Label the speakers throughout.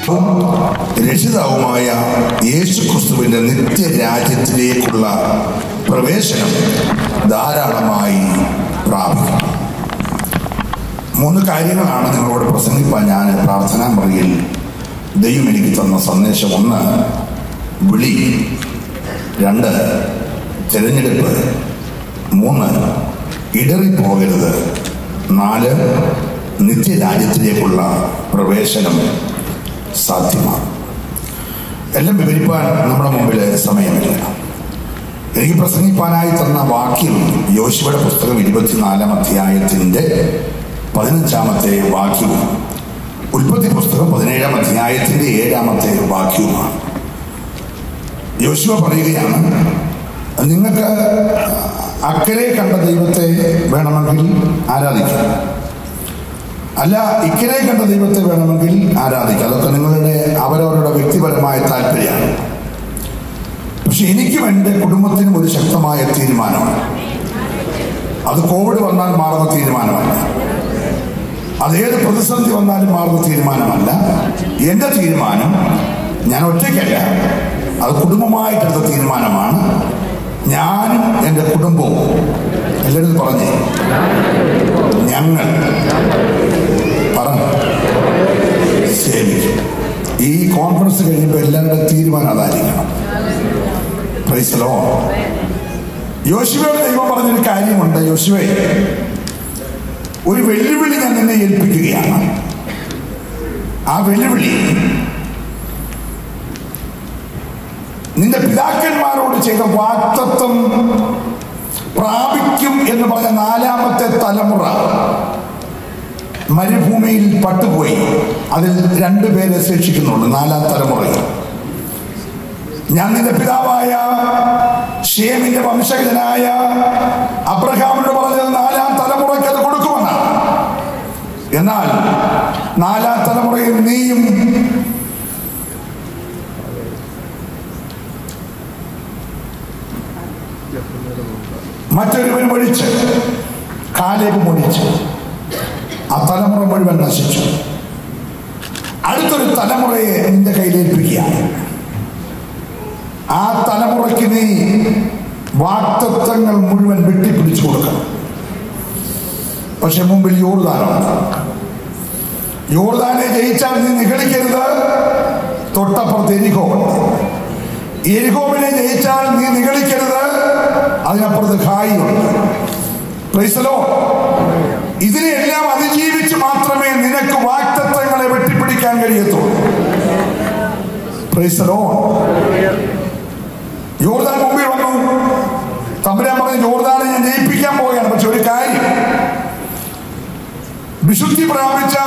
Speaker 1: രക്ഷിതാവുമായ യേശു ക്രിസ്തുവിന്റെ നിത്യരാജ്യത്തിലേക്കുള്ള പ്രവേശനം ധാരാളമായി പ്രാപിക്കും മൂന്ന് കാര്യങ്ങളാണ് നിങ്ങളോട് പ്രസംഗിപ്പാൻ ഞാൻ പ്രാർത്ഥനാ മുറിയിൽ ദൈവം എനിക്ക് തന്ന സന്ദേശം ഒന്ന് വിളി രണ്ട് തിരഞ്ഞെടുപ്പ് മൂന്ന് ഇടറിപ്പോകരുത് നാല് നിത്യരാജ്യത്തിലേക്കുള്ള പ്രവേശനം സാധ്യമാണ് എല്ലാം വിവരിപ്പാൻ നമ്മുടെ മുമ്പിൽ സമയമില്ല എനിക്ക് പ്രസംഗിപ്പാനായി തന്ന വാക്യം യോശുവയുടെ പുസ്തകം ഇരുപത്തിനാലാം അധ്യായത്തിൻ്റെ പതിനഞ്ചാമത്തെ വാക്യവും ഉൽപ്പത്തി പുസ്തകം പതിനേഴാം അധ്യായത്തിൻ്റെ ഏഴാമത്തെ വാക്യവുമാണ് യോശുവ പറയുകയാണ് നിങ്ങൾക്ക് അക്കരെ കണ്ട ദൈവത്തെ വേണമെങ്കിൽ ആരാധിക്കാം അല്ല ഇക്കരെ കണ്ട ദൈവത്തെ വേണമെങ്കിൽ ആരാധിക്കാം അതൊക്കെ നിങ്ങളുടെ അവരവരുടെ വ്യക്തിപരമായ താല്പര്യമാണ് പക്ഷെ എനിക്കും എൻ്റെ കുടുംബത്തിനും ഒരു ശക്തമായ തീരുമാനമാണ് അത് കോവിഡ് വന്നാൽ മാറുന്ന തീരുമാനമല്ല അതേത് പ്രതിസന്ധി വന്നാലും മാറുന്ന തീരുമാനമല്ല എൻ്റെ തീരുമാനം ഞാൻ ഒറ്റയ്ക്കല്ല അത് കുടുംബമായിട്ടെടുത്ത തീരുമാനമാണ് ഞാനും എൻ്റെ കുടുംബവും എല്ലാവരും പറഞ്ഞേ ഞങ്ങൾ പറഞ്ഞു സേവിക്കും ഈ കോൺഫറൻസ് കഴിയുമ്പോൾ എല്ലാവരുടെ തീരുമാനം അതായിരിക്കണം പ്രൈസലോ യോശുവയുടെ ദൈവം പറഞ്ഞൊരു കാര്യമുണ്ട് യോശുവേ ഒരു വെല്ലുവിളി ഞാൻ നിന്നെ ഏൽപ്പിക്കുകയാണ് ആ വെല്ലുവിളി നിന്റെ പിതാക്കന്മാരോട് ചെയ്ത വാക്തത്വം പ്രാപിക്കും എന്ന് പറഞ്ഞ നാലാമത്തെ തലമുറ മരുഭൂമിയിൽ പട്ടുപോയി അതിൽ രണ്ടുപേരെ ശേഷിക്കുന്നുണ്ട് നാലാം തലമുറയിൽ ഞാൻ നിന്റെ പിതാവായ ഷേമിന്റെ വംശജനായ അബ്രഹാമിനോട് പറഞ്ഞത് നാലാം തലമുറയ്ക്ക് അത് കൊടുക്കുമെന്നാണ് എന്നാൽ നാലാം തലമുറയിൽ നീയും മറ്റൊരുവൻ ഒഴിച്ച് കാലേബ് ഒഴിച്ച് ആ തലമുറ മുഴുവൻ നശിച്ചു അടുത്തൊരു തലമുറയെ നിന്റെ കയ്യിലേൽപ്പിക്കുകയാണ് ആ തലമുറയ്ക്ക് നീ വാക്തത്വങ്ങൾ മുഴുവൻ വെട്ടിപ്പിടിച്ചു കൊടുക്കണം പക്ഷെ മുമ്പിൽ യോർദാനുണ്ട് യോർദാനെ ജയിച്ചാൽ നീ നിഗളിക്കരുത് തൊട്ടപ്പുറത്ത് എരിഹോ ഉണ്ട് എരിഹോവിനെ ജയിച്ചാൽ നീ നിഗളിക്കരുത് അതിനപ്പുറത്ത് ഹായി ഉണ്ട് പ്രൈസലോ ഇതിനെല്ലാം അതിജീവിച്ച് മാത്രമേ നിനക്ക് വാക്തത്വങ്ങളെ വെട്ടിപ്പിടിക്കാൻ കഴിയത്തുള്ളൂ പ്രൈസലോ യോർദാൻ മുമ്പിൽ വന്നു തമ്പുരാൻ പറഞ്ഞു യോർദാനെ ഞാൻ ജയിപ്പിക്കാൻ പോവുകയാണ് പക്ഷെ ഒരു കാര്യം വിശുദ്ധി പ്രാപിച്ച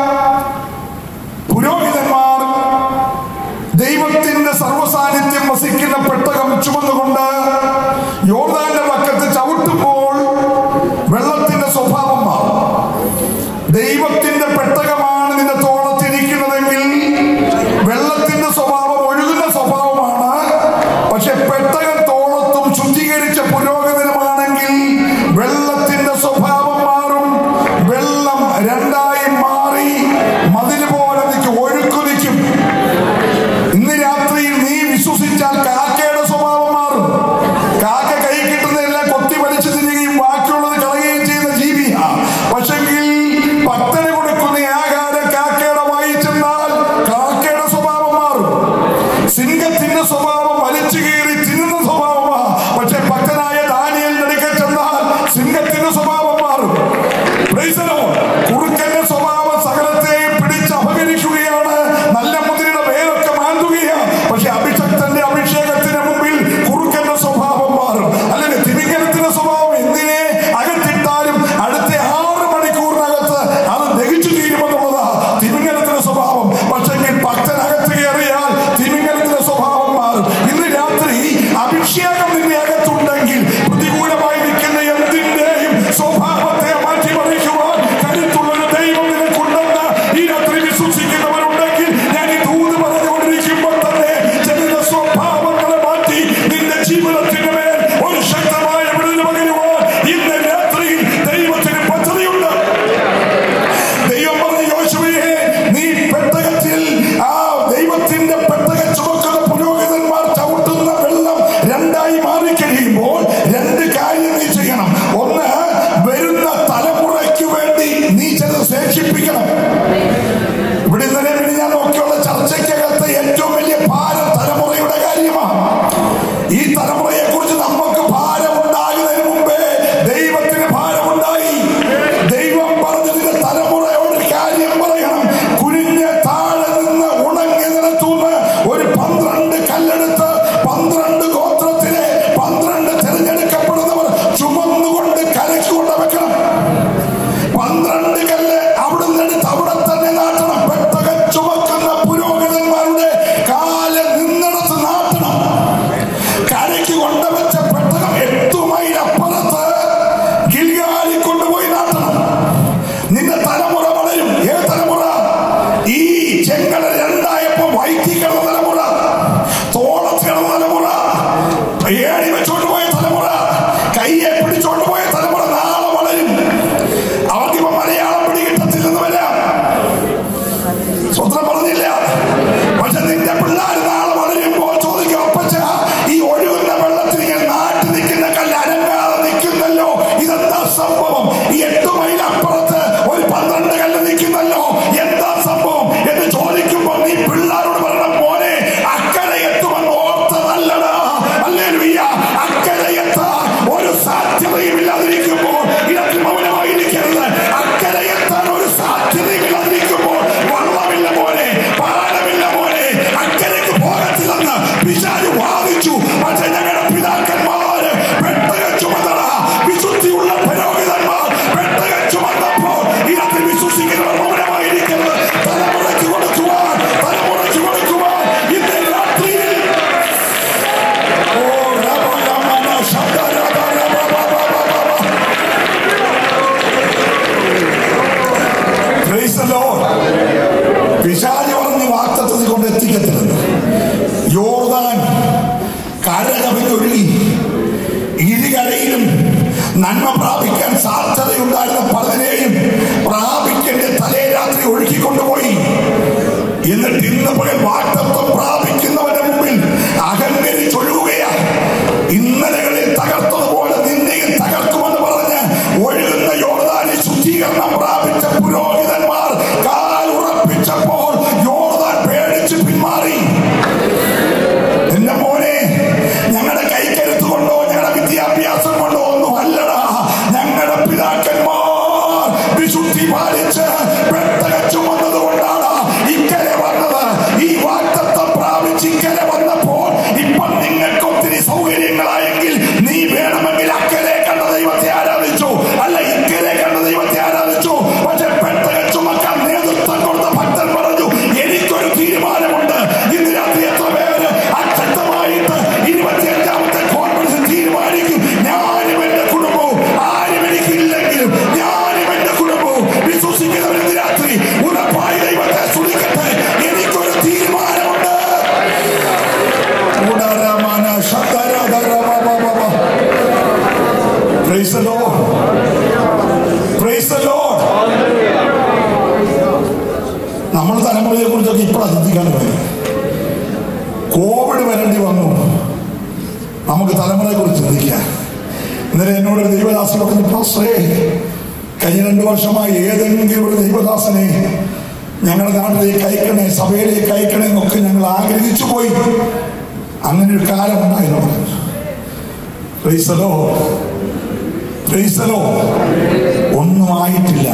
Speaker 1: പുരോഹിതന്മാർ ദൈവത്തിന്റെ സർവസാന്നിധ്യം വസിക്കുന്ന പെട്ടകം ചുമന്നുകൊണ്ട് യോർദാന്റെ പക്കത്ത് ചവിട്ടുമ്പോൾ വെള്ളത്തിന്റെ സ്വഭാവം മാറും ദൈവത്തിന്റെ പെട്ടകമാണ് നിന്റെ തോളത്തിരിക്കുന്നതെങ്കിൽ വെള്ളത്തിന്റെ സ്വഭാവം ഒഴുകുന്ന സ്വഭാവമാണ് പക്ഷെ പെട്ടകം തോളത്തും ശുദ്ധീകരിച്ച പുരോഗമനമാണെങ്കിൽ വെള്ളത്തിന്റെ സ്വഭാവം മാറും വെള്ളം രണ്ടായി മാറി മതില് പോലെ നിൽക്കും ഒഴുക്കു നിൽക്കും ഇന്ന് രാത്രിയിൽ നീ വിശ്വസിച്ചാൽ കാക്കയുടെ സ്വഭാവം മാറും കൈകളെ രണ്ടായപ്പോ വയറ്റി കിടന്ന തലമുറ തോളത്ത് കിടന്ന തലമുറ ഏണി വെച്ചോണ്ട് പോയ തലമുറ കയ്യെ പിടിച്ചോണ്ട് പോയ തലമുറ നാളെ വളരും അവർക്കിപ്പോ മലയാളം പിടികിട്ടത്തില്ലെന്ന് വരാം സ്വത്രം പറഞ്ഞില്ല പക്ഷെ നിന്റെ പിള്ളേർ നാളെ വളരുമ്പോൾ ചോദിക്കും അപ്പച്ച ഈ ഒഴുകുന്ന വെള്ളത്തിൽ ഇങ്ങനെ നാട്ടി നിൽക്കുന്ന കല്ല് അനങ്ങാതെ നിൽക്കുന്നല്ലോ ഇതെന്താ സംഭവം ഈ എട്ട് മൈൽ അപ്പുറത്ത് ഒരു പന്ത്രണ്ട് കല്ല് നിൽക്കുന്നല്ലോ എന്താ സംഭവം എന്ന് ചോദിക്കുമ്പോൾ നീ പിള്ളേരോട് പറയണം മോനെ അക്കരെ എത്തുമെന്ന് ഓർത്തതല്ലടാ അല്ലേ അക്കരെ എത്താൻ ഒരു സാധ്യതയും ഇല്ലാതിരിക്കുമ്പോൾ ഇടത്തിൽ മൗനമായിരിക്കരുത് അക്കരെ എത്താൻ ഒരു സാധ്യതയും ഇല്ലാതിരിക്കുമ്പോൾ വള്ളമില്ല മോനെ പാലമില്ല മോനെ അക്കരയ്ക്ക് പോകത്തില്ലെന്ന് പിശാച് വാദിച്ചു പക്ഷെ ഞങ്ങളുടെ പിതാക്കന്മാര് പെട്ടക ചുമതല വിശുദ്ധിയുള്ള പുരോഹിതന്മാർ പെട്ടക ചുമന്നപ്പോൾ ഇടത്തിൽ വിശ്വസിക്കുന്നവർ മൗനമായിരിക്കരുത് തലമുറയ്ക്ക് കൊടുക്കുവാൻ തലമുറയ്ക്ക് കൊടുക്കുവാൻ ഇന്ന് രാത്രിയിൽ ഓ രമ രമണ ശബ്ദ Rama Rama Rama Rama Praise the Lord. പിശാചി പറഞ്ഞ് വാക്തത്വത്തിൽ കൊണ്ട് എത്തിക്കത്തില്ലെന്ന് യോർദാൻ കര കവിഞ്ഞൊഴുകി ഇരുകരയിലും നന്മ പ്രാപിക്കാൻ സാധ്യതയുണ്ടായിരുന്ന പലതിനെയും പ്രാപിക്കേണ്ട തലേ രാത്രി ഒഴുക്കിക്കൊണ്ടുപോയി എന്നിട്ട് ഇന്ന് പകൽ വാക്തത്വം പ്രാപിക്കുന്നവന്റെ മുമ്പിൽ അഹങ്കരിച്ചൊഴുകുകയാണ് ഇന്നലകളിൽ തകർത്തതുപോലെ നിന്നെയും തകർക്കുമെന്ന് പറഞ്ഞ് ഒഴുകുന്ന യോർദാനിൽ ശുദ്ധീകരണം പ്രാപിച്ച പുരോഹിതന്മാർ കാൽ ഉറപ്പിച്ചപ്പോൾ യോർദാൻ പേടിച്ച് പിന്മാറി എന്റെ മോനെ ഞങ്ങളുടെ കൈക്കരുത്ത് കൊണ്ടോ ഞങ്ങളുടെ വിദ്യാഭ്യാസം കൊണ്ടോ ഒന്നും അല്ലടാ ഞങ്ങളുടെ പിതാക്കന്മാർ വിശുദ്ധി പാലിച്ച് പെട്ടക ചുമന്നത് കൊണ്ടാണ് ഇക്കരെ വന്നത് ഈ വാക്തത്വം പ്രാപിച്ച് ഇക്കരെ വന്നപ്പോൾ ഇപ്പൊ നിങ്ങൾക്ക് ഒത്തിരി സൗകര്യങ്ങളായെങ്കിൽ നീ വേണമെങ്കിൽ അക്കരെ കണ്ട ദൈവത്തെ ആരാധിച്ചു അല്ല ഇക്കരെ കണ്ട ദൈവത്തെ ആരാധിച്ചു പക്ഷെ പെട്ടക ചുമക്കാൻ നേതൃത്വം കൊടുത്ത ഭക്തൻ പറഞ്ഞു എനിക്കൊരു തീരുമാനമുണ്ട് ഇന്ന് രാത്രി എത്ര പേര് അച്ചക്തമായിട്ട് ഇരുപത്തിയഞ്ചാമത്തെ കോൺഫറൻസിൽ തീരുമാനിക്കും ഞാനും എന്റെ കുടുംബവും ആരും എനിക്കില്ലെങ്കിലും ഞാനും എന്റെ കുടുംബവും വിശ്വസിക്കുന്നവർ ഇന്ന് രാത്രി ഉറപ്പായി ദൈവത്തെ സ്തുതിക്കട്ടെ എനിക്കൊരു തീരുമാനമുണ്ട് ഉടരമന ശതരധരമമമമ. Praise the Lord. Praise the Lord. നമ്മൾ തലമുറയെ കുറിച്ചൊക്കെ ഇപ്പോഴാണ് ചിന്തിക്കാൻ തുടങ്ങി കോവിഡ് വരേണ്ടി വന്നു നമുക്ക് തലമുറയെ കുറിച്ച് ചിന്തിക്കാം ഇന്നലെ എന്നോട് ഒരു ദൈവദാസൻ പറഞ്ഞു പാസ്റ്ററേ കഴിഞ്ഞ രണ്ടു വർഷമായി ഏതെങ്കിലും ഒരു ദൈവദാസനെ ഞങ്ങളുടെ നാട്ടിലേക്ക് അയക്കണേ സഭയിലേക്ക് അയക്കണേ എന്നൊക്കെ ഞങ്ങൾ ആഗ്രഹിച്ചു പോയി അങ്ങനെ ഒരു കാലം ഉണ്ടായിരുന്നു ക്രൈസ്തലോ ക്രൈസ്തലോ ഒന്നും ആയിട്ടില്ല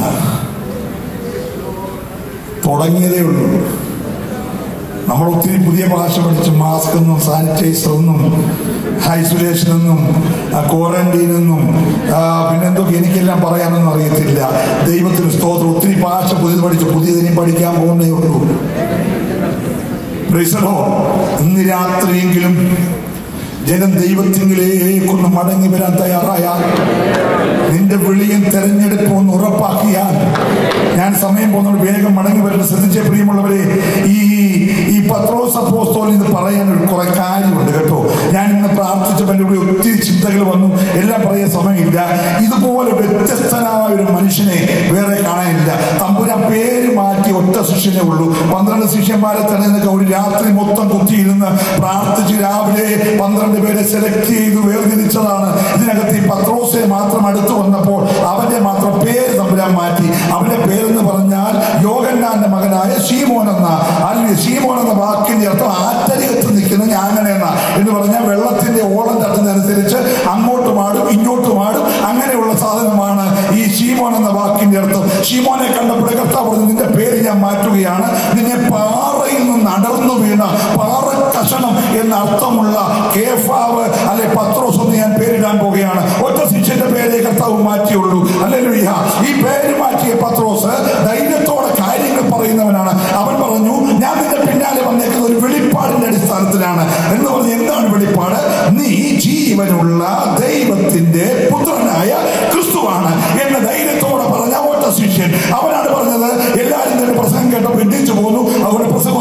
Speaker 1: തുടങ്ങിയതേ ഉള്ളൂ നമ്മൾ ഒത്തിരി പുതിയ ഭാഷ പഠിച്ചു മാസ്ക് എന്നും സാനിറ്റൈസർ എന്നും ഐസൊലേഷൻ എന്നും ക്വാറന്റൈൻ എന്നും ആ, പിന്നെന്തൊക്കെ എനിക്കെല്ലാം പറയാനൊന്നും അറിയത്തില്ല ദൈവത്തിന് സ്തോത്രം ഒത്തിരി ഭാഷ പുതിയത് പഠിച്ചു പുതിയതിനെയും പഠിക്കാൻ പോകുന്നേ ഉള്ളൂ Praise the Lord. ഇന്ന് രാത്രിയെങ്കിലും ജനം ദൈവത്തിങ്കിലേക്കൊന്ന് മടങ്ങി വരാൻ തയ്യാറായാൽ നിന്റെ വിളിയും തെരഞ്ഞെടുപ്പും ഒന്ന് ഉറപ്പാക്കിയാൽ ഞാൻ സമയം പോകുന്നത് വേഗം മടങ്ങി വരുന്നത് ശ്രദ്ധിച്ച പ്രിയമുള്ളവരെ ഈ ഈ പത്രോസ് അപ്പോസ്തോലിൽ ഇത് പറയാൻ ഒരു കുറെ കാര്യമുണ്ട് കേട്ടോ ഞാൻ ഇന്ന് പ്രാർത്ഥിച്ചപ്പോൾ എൻ്റെ കൂടെ ഒത്തിരി ചിന്തകൾ വന്നു എല്ലാം പറയാൻ സമയമില്ല ഇതുപോലെ വ്യത്യസ്തനായ ഒരു മനുഷ്യനെ വേറെ കാണാനില്ല തമ്പുരാൻ പേര് മാറ്റി ഒറ്റ ശിഷ്യനേ ഉള്ളൂ പന്ത്രണ്ട് ശിഷ്യന്മാരെ തെരഞ്ഞെടുക്ക ഒരു രാത്രി മൊത്തം കുത്തിയിരുന്ന് പ്രാർത്ഥിച്ച് രാവിലെ പന്ത്രണ്ട് പേരെ സെലക്ട് ചെയ്ത് വേർതിരിച്ചതാണ് ഇതിനകത്ത് ഈ പത്രോസെ മാത്രം അടുത്ത് വന്നപ്പോൾ അവന്റെ മാത്രം പേര് തമ്പുരാൻ മാറ്റി അവന്റെ പേരെന്ന് പറഞ്ഞാൽ യോഗന്നാന്റെ മകനായ ഷീമോൻ എന്ന അല്ലെങ്കിൽ ഷീമോൻ എന്ന വാക്കിന്റെ അർത്ഥം ആറ്റരികത്ത് നിൽക്കുന്ന ഞാങ്ങനെ എന്ന എന്ന് പറഞ്ഞാൽ വെള്ളത്തിന്റെ ഓളം തട്ടുന്നതനുസരിച്ച് അങ്ങോട്ടും ആടും ഇങ്ങോട്ടും ആടും അങ്ങനെയുള്ള സാധനമാണ് ഈ ഷീമോൻ എന്ന വാക്കിന്റെ അർത്ഥം ഷീമോനെ കണ്ടപ്പോൾ കർത്താവ് പറഞ്ഞു നിന്റെ പേര് ഞാൻ മാറ്റുകയാണ് നിന്നെ പാറയിൽ നിന്ന് അടർന്നു വീണ പാറ കഷണം എന്ന അർത്ഥമുള്ള കേഫാവ് അല്ലെ പത്രോസ് എന്ന് ഞാൻ പേരിടാൻ പോകുകയാണ് ഒറ്റ ശിഷ്യന്റെ പേരെ കർത്താവ് മാറ്റിയുള്ളൂ അല്ലെ ഈ പേര് മാറ്റിയ പത്രോസ് ധൈര്യത്തോടെ കാര്യങ്ങൾ പറയുന്നവനാണ് അവൻ പറഞ്ഞു ഞാൻ നിന്റെ പിന്നാലെ വന്നേക്കുന്ന ഒരു വെളിപ്പാടിന്റെ അടിസ്ഥാനത്തിലാണ് എന്ന് പറഞ്ഞ് എന്താണ് വെളിപ്പാട് നീ ജീവനുള്ള ദൈവത്തിന്റെ പുത്രനായ ക്രിസ്തുവാണ് എന്ന ധൈര്യത്തോടെ പറഞ്ഞ ഒറ്റ ശിഷ്യൻ അവനാണ് പറഞ്ഞത് എല്ലാവരും തന്നെ പ്രസംഗം കേട്ടപ്പോൾ എണ്ണിച്ചു പോന്നു അവരുടെ പ്രസംഗം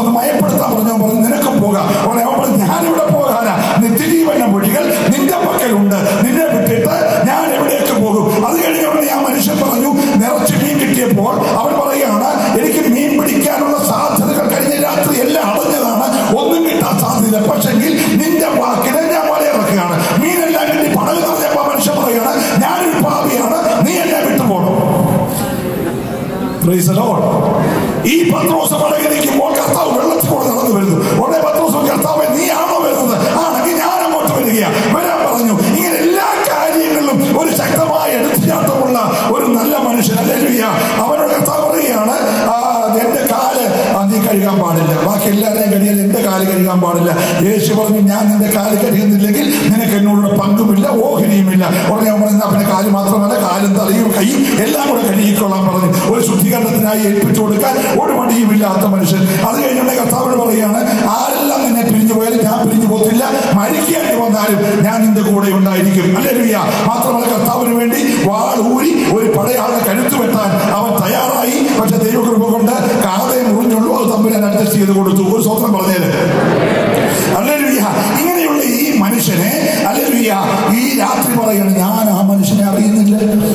Speaker 1: കാല് കഴുകാൻ പാടില്ല യേശു പറഞ്ഞു ഞാൻ നിന്റെ കാല് കഴുകുന്നില്ലെങ്കിൽ നിനക്ക് എന്നോട് പങ്കുമില്ല ഓഹരിയുമില്ല ഉടനെ അവൻ പറഞ്ഞു പിന്നെ കാല് മാത്രമല്ല കാലും തലയും കൈയും എല്ലാം കൂടെ കഴുകിക്കൊള്ളാൻ പറഞ്ഞു ഒരു ശുദ്ധീകരണത്തിനായി ഏൽപ്പിച്ചു കൊടുക്കാൻ ഒരു മടിയുമില്ലാത്ത മനുഷ്യൻ അത് കഴിഞ്ഞുകൊണ്ട് കർത്താവിന് പറയാണ് ആരെല്ലാം നിന്നെ പിരിഞ്ഞു പോയാലും ഞാൻ പിരിഞ്ഞു പോകത്തില്ല മരിക്കേണ്ടി വന്നാലും ഞാൻ നിന്റെ കൂടെ ഉണ്ടായിരിക്കും അല്ലേലുയ്യ മാത്രമല്ല കർത്താവിന് വേണ്ടി വാൾ ഊരി ഒരു പടയാളെ കരുത്തു വെട്ടാൻ അവൻ തയ്യാറായി പക്ഷെ ദൈവകൃപ കൊണ്ട് കാതെ മുറിഞ്ഞുള്ളൂ അത് തമ്മിൽ അഡ്ജസ്റ്റ് ചെയ്ത് കൊടുത്തു ഒരു സ്വത്രം പറഞ്ഞേര് അല്ലേലുയ്യ ഇങ്ങനെയുള്ള ഈ മനുഷ്യനെ അല്ലേലുയ്യ ഈ രാത്രി പറയണം ഞാൻ ആ മനുഷ്യനെ അറിയുന്നില്ല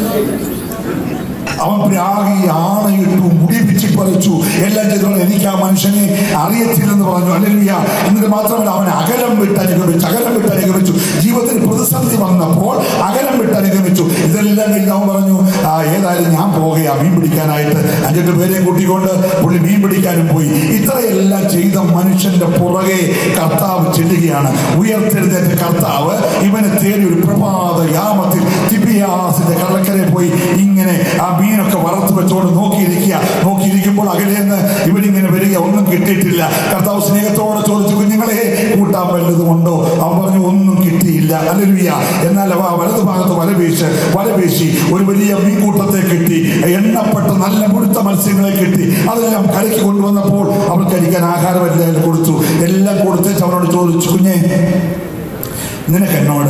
Speaker 1: അവൻ പ്രാഗി ആണയിട്ടു മുടി പിച്ചി പറിച്ചു എല്ലാം ചെയ്തോളം എനിക്ക് ആ മനുഷ്യനെ അറിയത്തില്ലെന്ന് പറഞ്ഞു അല്ലെലുയ്യ എന്നിട്ട് മാത്രമല്ല അവൻ അകലം വിട്ട് അനുഗമിച്ചു അകലം വിട്ട് അനുഗമിച്ചു ജീവിതത്തിൽ പ്രതിസന്ധി വന്നപ്പോൾ അകലം വിട്ട് അനുഗമിച്ചു ഇതെല്ലാം കഴിഞ്ഞ് അവൻ പറഞ്ഞു ആ ഏതായാലും ഞാൻ പോകുകയാ മീൻ പിടിക്കാനായിട്ട് അഞ്ചെട്ട് പേരെയും കൂട്ടിക്കൊണ്ട് പുള്ളി മീൻ പിടിക്കാനും പോയി ഇത്രയെല്ലാം ചെയ്ത മനുഷ്യന്റെ പുറകെ കർത്താവ് ചെല്ലുകയാണ് ഉയർത്തെഴുന്നേറ്റ കർത്താവ് ഇവനെ തേടി ഒരു പ്രഭാത യാമത്തിൽ തിബിയാസിന്റെ കടൽക്കരയിൽ പോയി ഇങ്ങനെ ആ മീനൊക്കെ വറുത്ത് വെച്ചോണ്ട് നോക്കിയിരിക്കുക നോക്കിയിരിക്കുമ്പോൾ അകലേന്ന് ഇവരിങ്ങനെ വരിക ഒന്നും കിട്ടിയിട്ടില്ല കർത്താവ് സ്നേഹത്തോടെ ചോദിച്ചു കുഞ്ഞുങ്ങളെ കൂട്ടാൻ വല്ലതും ഉണ്ടോ അവൻ പറഞ്ഞു ഒന്നും കിട്ടിയില്ല അല്ലുയ്യ എന്നാൽ അവ വലതു ഭാഗത്ത് വല വീശ് വല വീശി ഒരു വലിയ മീൻകൂട്ടത്തെ കിട്ടി എണ്ണപ്പെട്ട നല്ല മുഴുത്ത മത്സ്യങ്ങളെ കിട്ടി അതെല്ലാം കരയ്ക്ക് കൊണ്ടുവന്നപ്പോൾ അവർക്ക് കഴിക്കാൻ ആഹാരമെല്ലാം കൊടുത്തു എല്ലാം കൊടുത്തേച്ച് അവനോട് ചോദിച്ചു കുഞ്ഞെ നിനക്ക് എന്നോട്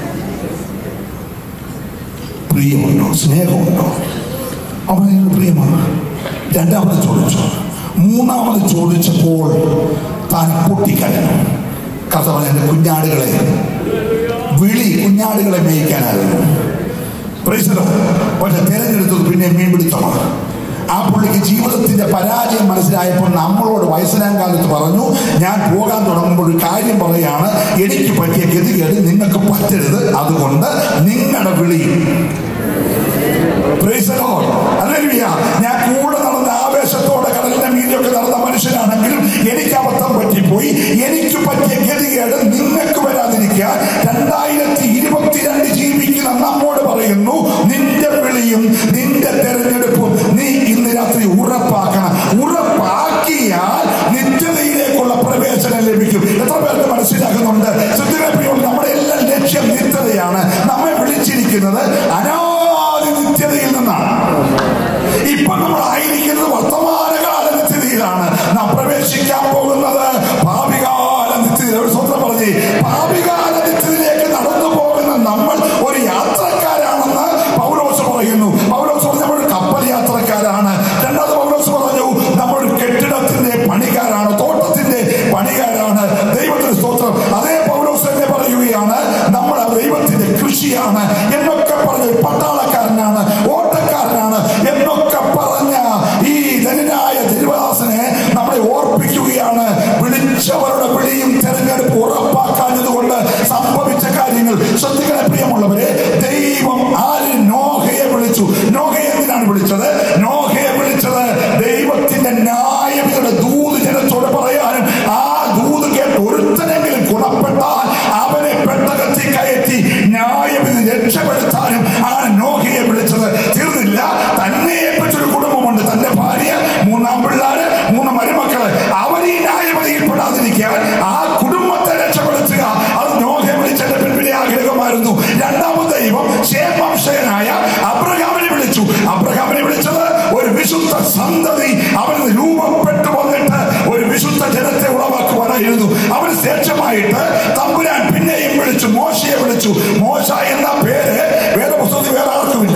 Speaker 1: പ്രിയമുണ്ടോ സ്നേഹമുണ്ടോ അവൻ എന്നോട് പ്രിയമാണ് രണ്ടാമത് ചോദിച്ചു മൂന്നാമത് ചോദിച്ചപ്പോൾ താൻ പൊട്ടിക്കരഞ്ഞു കഥവൻ എൻ്റെ കുഞ്ഞാടുകളെ വിളി കുഞ്ഞാടുകളെ മേയ്ക്കാനായിരുന്നു പ്രൈസലോ പക്ഷെ തിരഞ്ഞെടുത്തത് പിന്നെ മീൻ പിടിച്ചോളാം ആ പുള്ളിക്ക് ജീവിതത്തിന്റെ പരാജയം മനസ്സിലായപ്പോൾ നമ്മളോട് വയസ്സനാം കാലത്ത് പറഞ്ഞു ഞാൻ പോകാൻ തുടങ്ങുമ്പോൾ ഒരു കാര്യം പറയാണ് എനിക്ക് പറ്റിയ ഗതികേട് നിങ്ങൾക്ക് പറ്റരുത് അതുകൊണ്ട് നിങ്ങളുടെ വിളി Praise the Lord. Hallelujah. ഞാൻ കൂടെ നടന്ന ആവേശത്തോടെ കടലിന്റെ മീതിയൊക്കെ നടന്ന മനുഷ്യനാണെങ്കിലും എനിക്ക് അബദ്ധം പറ്റിപ്പോയി എനിക്ക് പറ്റിയ ഗതികേട് നിങ്ങൾക്ക് വരാതിരിക്കാൻ രണ്ടായിരത്തി ഇരുപത്തിരണ്ട് ജീവിക്കുന്ന നമ്മോട് പറയുന്നു നിന്റെ വിളിയും നിന്റെ തെരഞ്ഞെടുപ്പും നീ ഇന്ന് രാത്രി ഉറപ്പാക്കണം ഉറപ്പാക്കിയാൽ നിത്യതയിലേക്കുള്ള പ്രവേശനം ലഭിക്കും എത്ര പേർക്ക് മനസ്സിലാകുന്നുണ്ട് ശുദ്ധിരപ്പിയുള്ള നമ്മുടെ എല്ലാം ലക്ഷ്യം നിത്യതയാണ് നമ്മെ വിളിച്ചിരിക്കുന്നത് അനാദി നിത്യതയിൽ നിന്നാണ് ഇപ്പൊ നമ്മൾ ആയിരിക്കുന്നത് വർത്തമാനകാല നിത്യതയിലാണ് നാം പ്രവേശിക്കാൻ പോകുന്നത് ഭാവികാല നിത്യത ഒരു സ്വന്തം പറഞ്ഞേ ഭാവികാല നിത്യതയിലേക്ക് നടന്നു പോകുന്ന നമ്മൾ ഒരു യാത്രക്കാരാണെന്ന് പൗലോസ് പറയുന്നു പൗലോസ് പറഞ്ഞു നമ്മൾ കപ്പൽ യാത്രക്കാരാണ് രണ്ടാമത് പൗലോസ് പറഞ്ഞു നമ്മൾ ഒരു കെട്ടിടത്തിന്റെ പണിക്കാരാണ് തോട്ടത്തിന്റെ പണിക്കാരാണ് ദൈവത്തിന്റെ സ്തോത്രം അതേ പൗലോസ് തന്നെ പറയുകയാണ് നമ്മൾ ആ ദൈവത്തിന്റെ കൃഷിയാണ് എന്നൊക്കെ പറഞ്ഞ ഒരു പട്ടാളക്കാരനാണ് ഓട്ടക്കാരനാണ് എന്നൊക്കെ പറഞ്ഞ ഈ ധനനായ തിരുവാസനെ നമ്മളെ ഓർപ്പിക്കുകയാണ് വിളിച്ചവരുടെ വിളിയും തെരഞ്ഞെടുപ്പ് ഉറപ്പാക്കാഞ്ഞത് കൊണ്ട് സംഭവിച്ച കാര്യങ്ങൾ ശ്രദ്ധിക്കണേ പ്രിയമുള്ളവരെ ദൈവം ആര് നോഹയെ വിളിച്ചു നോഹയെ എന്തിനാണ് വിളിച്ചത് നോഹയെ വിളിച്ചത് ദൈവത്തിന്റെ ന്യായവിയുടെ ദൂത് ജനത്തോട് പറയാനും ആ ദൂത് കേട്ട് ഒരുത്തനെങ്കിലും ഗുണപ്പെട്ടാൽ അവനെ പെട്ടകത്തിൽ കയറ്റി ന്യായവിധി രക്ഷപ്പെടുത്താനും ആ നോഹയെ വിളിച്ചത് തീർന്നില്ല തന്നെ ഏൽപ്പിച്ചൊരു കുടുംബമുണ്ട് തന്റെ ഭാര്യ മൂന്നാം പിള്ളേര് മൂന്ന് മരുമക്കള് അവർ ഈ ന്യായവിധിയിൽ പെടാതിരിക്കാൻ ആ കുടുംബത്തെ രക്ഷപ്പെടുത്തുക അത് നോഹയെ വിളിച്ചതിന്റെ പിൻപിലെ ആഗ്രഹമായിരുന്നു രണ്ടാമത് ദൈവം ക്ഷേമംശയനായ അബ്രഹാമിനെ വിളിച്ചു അബ്രഹാമിനെ വിളിച്ചത് ഒരു വിശുദ്ധ സന്തതി അവന് രൂപപ്പെട്ടു വന്നിട്ട് ഒരു വിശുദ്ധ ജനത്തെ ഉളവാക്കുവാനായിരുന്നു അവന് ശേഷമായിട്ട് തമ്പുരാൻ പിന്നെയും വിളിച്ചു മോശയെ വിളിച്ചു മോശ എന്ന പേര് വേദപുസ്തകത്തിൽ വേറെ ആർക്കുമില്ല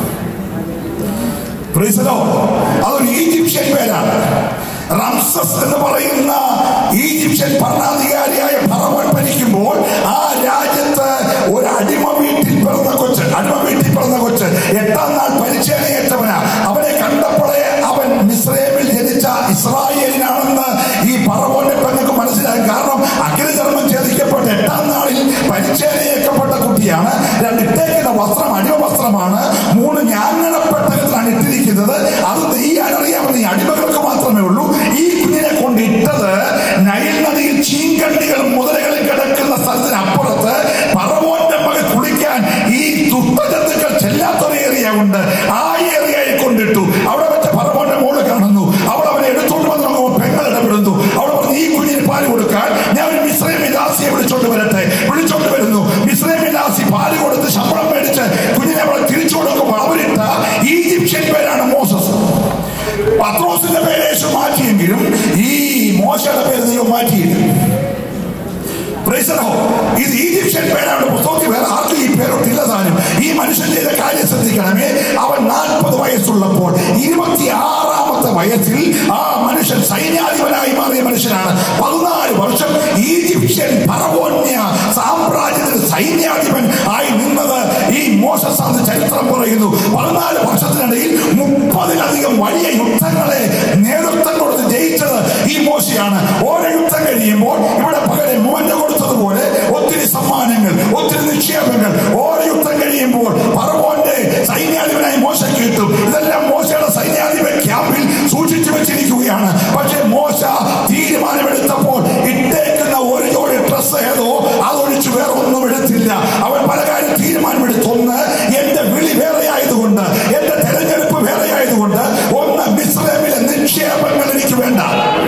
Speaker 1: Praise the Lord. അതൊരു ഈജിപ്ഷ്യൻ പേരാണ് റംസസ് എന്ന് പറയുന്ന ഈജിപ്ഷ്യൻ ഭരണാധികാരിയായ ഫറവോൻ ഭരിക്കുമ്പോൾ ആ രാജ്യത്ത് ഒരു അടിമ വീട്ടിൽ പിറന്ന കൊച്ച് അടിമ വീട്ടിൽ പിറന്ന കൊച്ച് എട്ടാം നാൾ പരിചയനേറ്റവനാ അവനെ കണ്ടപ്പോഴേ അവൻ മിസ്രൈമിൽ ജനിച്ച ഇസ്രായേലിനാണെന്ന് ഈ പറവോന്റെ പെങ്ങൾക്ക് മനസ്സിലായി കാരണം അഗ്രചർമ്മം ഛേദിക്കപ്പെട്ട എട്ടാം നാളിൽ പരിചയനേക്കപ്പെട്ട കുട്ടിയാണ് രണ്ട് ഇട്ടേക്കുന്ന വസ്ത്രം അടിമ വസ്ത്രമാണ് മൂന്ന് ഞാങ്ങണപ്പെട്ടകത്തിലാണ് ഇട്ടിരിക്കുന്നത് അത് നെയ്യാൻ അറിയാവുന്ന ഈ അടിമകൾക്ക് മാത്രമേ ഉള്ളൂ ഈ കുഞ്ഞിനെ കൊണ്ട് ഇട്ടത് നൈൽ നദിയിൽ മോശയുടെ പേര് ദൈവം മാറ്റിയില്ല Praise the Lord. ഇത് ഈജിപ്ഷ്യൻ പേരാണ് പുസ്തകത്തിൽ വേറെ ആർക്കും ഈ പേരൊട്ടില്ല താനും ഈ മനുഷ്യൻ ചെയ്ത കാര്യം ശ്രദ്ധിക്കണമേ അവൻ നാൽപ്പത് വയസ്സുള്ളപ്പോൾ ഇരുപത്തി ആറാമത്തെ വയസ്സിൽ ആ മനുഷ്യൻ സൈന്യാധിപനായി മാറിയ മനുഷ്യനാണ് പതിനാല് വർഷം ഈജിപ്ഷ്യൻ പറവോന്യ സാമ്രാജ്യത്തിൽ സൈന്യാധിപൻ ആയി നിന്നത് ഈ മോശസാന്ന് ചരിത്രം പറയുന്നു പതിനാല് വർഷത്തിനിടയിൽ മുപ്പതിലധികം വലിയ യുദ്ധങ്ങളെ നേതൃത്വം കൊടുത്ത് ജയിച്ചത് ഈ മോശയാണ് ഓരോ യുദ്ധം കഴിയുമ്പോൾ ഇവിടെ പകരം മോഞ്ഞ കൊടുത്തതുപോലെ ഒത്തിരി സമ്മാനങ്ങൾ ഒത്തിരി നിക്ഷേപങ്ങൾ ഓരോ യുദ്ധം കഴിയുമ്പോൾ പറവോന്റെ സൈന്യാധിപനായി മോശ കിട്ടും ഇതെല്ലാം മോശയുടെ സൈന്യാധിപൻ ക്യാമ്പിൽ സൂക്ഷിച്ചു വെച്ചിരിക്കുകയാണ് പക്ഷെ മോശ തീരുമാനമെടുത്തപ്പോൾ ഇട്ടേക്കുന്ന ഒരു ജോഡി ഡ്രസ് ഏതോ അതൊഴിച്ച് വേറെ ഒന്നും എടുത്തില്ല അവൻ പല കാര്യം തീരുമാനമെടുത്തു ഒന്ന് എന്റെ വിളി വേറെ ആയതുകൊണ്ട് എന്റെ തെരഞ്ഞെടുപ്പ് വേറെ ആയതുകൊണ്ട് ഒന്ന് മിശ്രമിലെ നിക്ഷേപങ്ങൾ എനിക്ക് വേണ്ട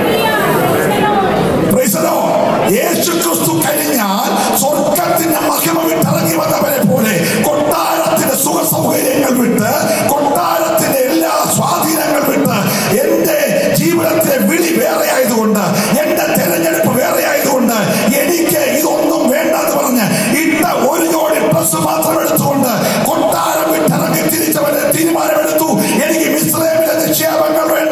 Speaker 1: Praise the Lord. യേശു ക്രിസ്തു കഴിഞ്ഞാൽ സ്വർഗത്തിന്റെ മഹിമ വിട്ടിറങ്ങി വന്നവരെ പോലെ കൊട്ടാരത്തിന്റെ സുഖ സൗകര്യങ്ങൾ വിട്ട് കൊട്ടാരത്തിന്റെ എല്ലാ സ്വാധീനങ്ങൾ വിട്ട് എന്റെ ജീവിതത്തിലെ വിളി വേറെ ആയതുകൊണ്ട് എന്റെ തെരഞ്ഞെടുപ്പ് വേറെ ആയതുകൊണ്ട് എനിക്ക് ഇതൊന്നും വേണ്ട എന്ന് പറഞ്ഞ് ഇട്ട ഒരു ജോഡി ഡ്രസ് മാത്രം എടുത്തുകൊണ്ട് കൊട്ടാരം വിട്ടിറങ്ങി തിരിച്ചവരെ തീരുമാനമെടുത്തു എനിക്ക് മിശ്രമിലെ നിക്ഷേപങ്ങൾ വേണ്ട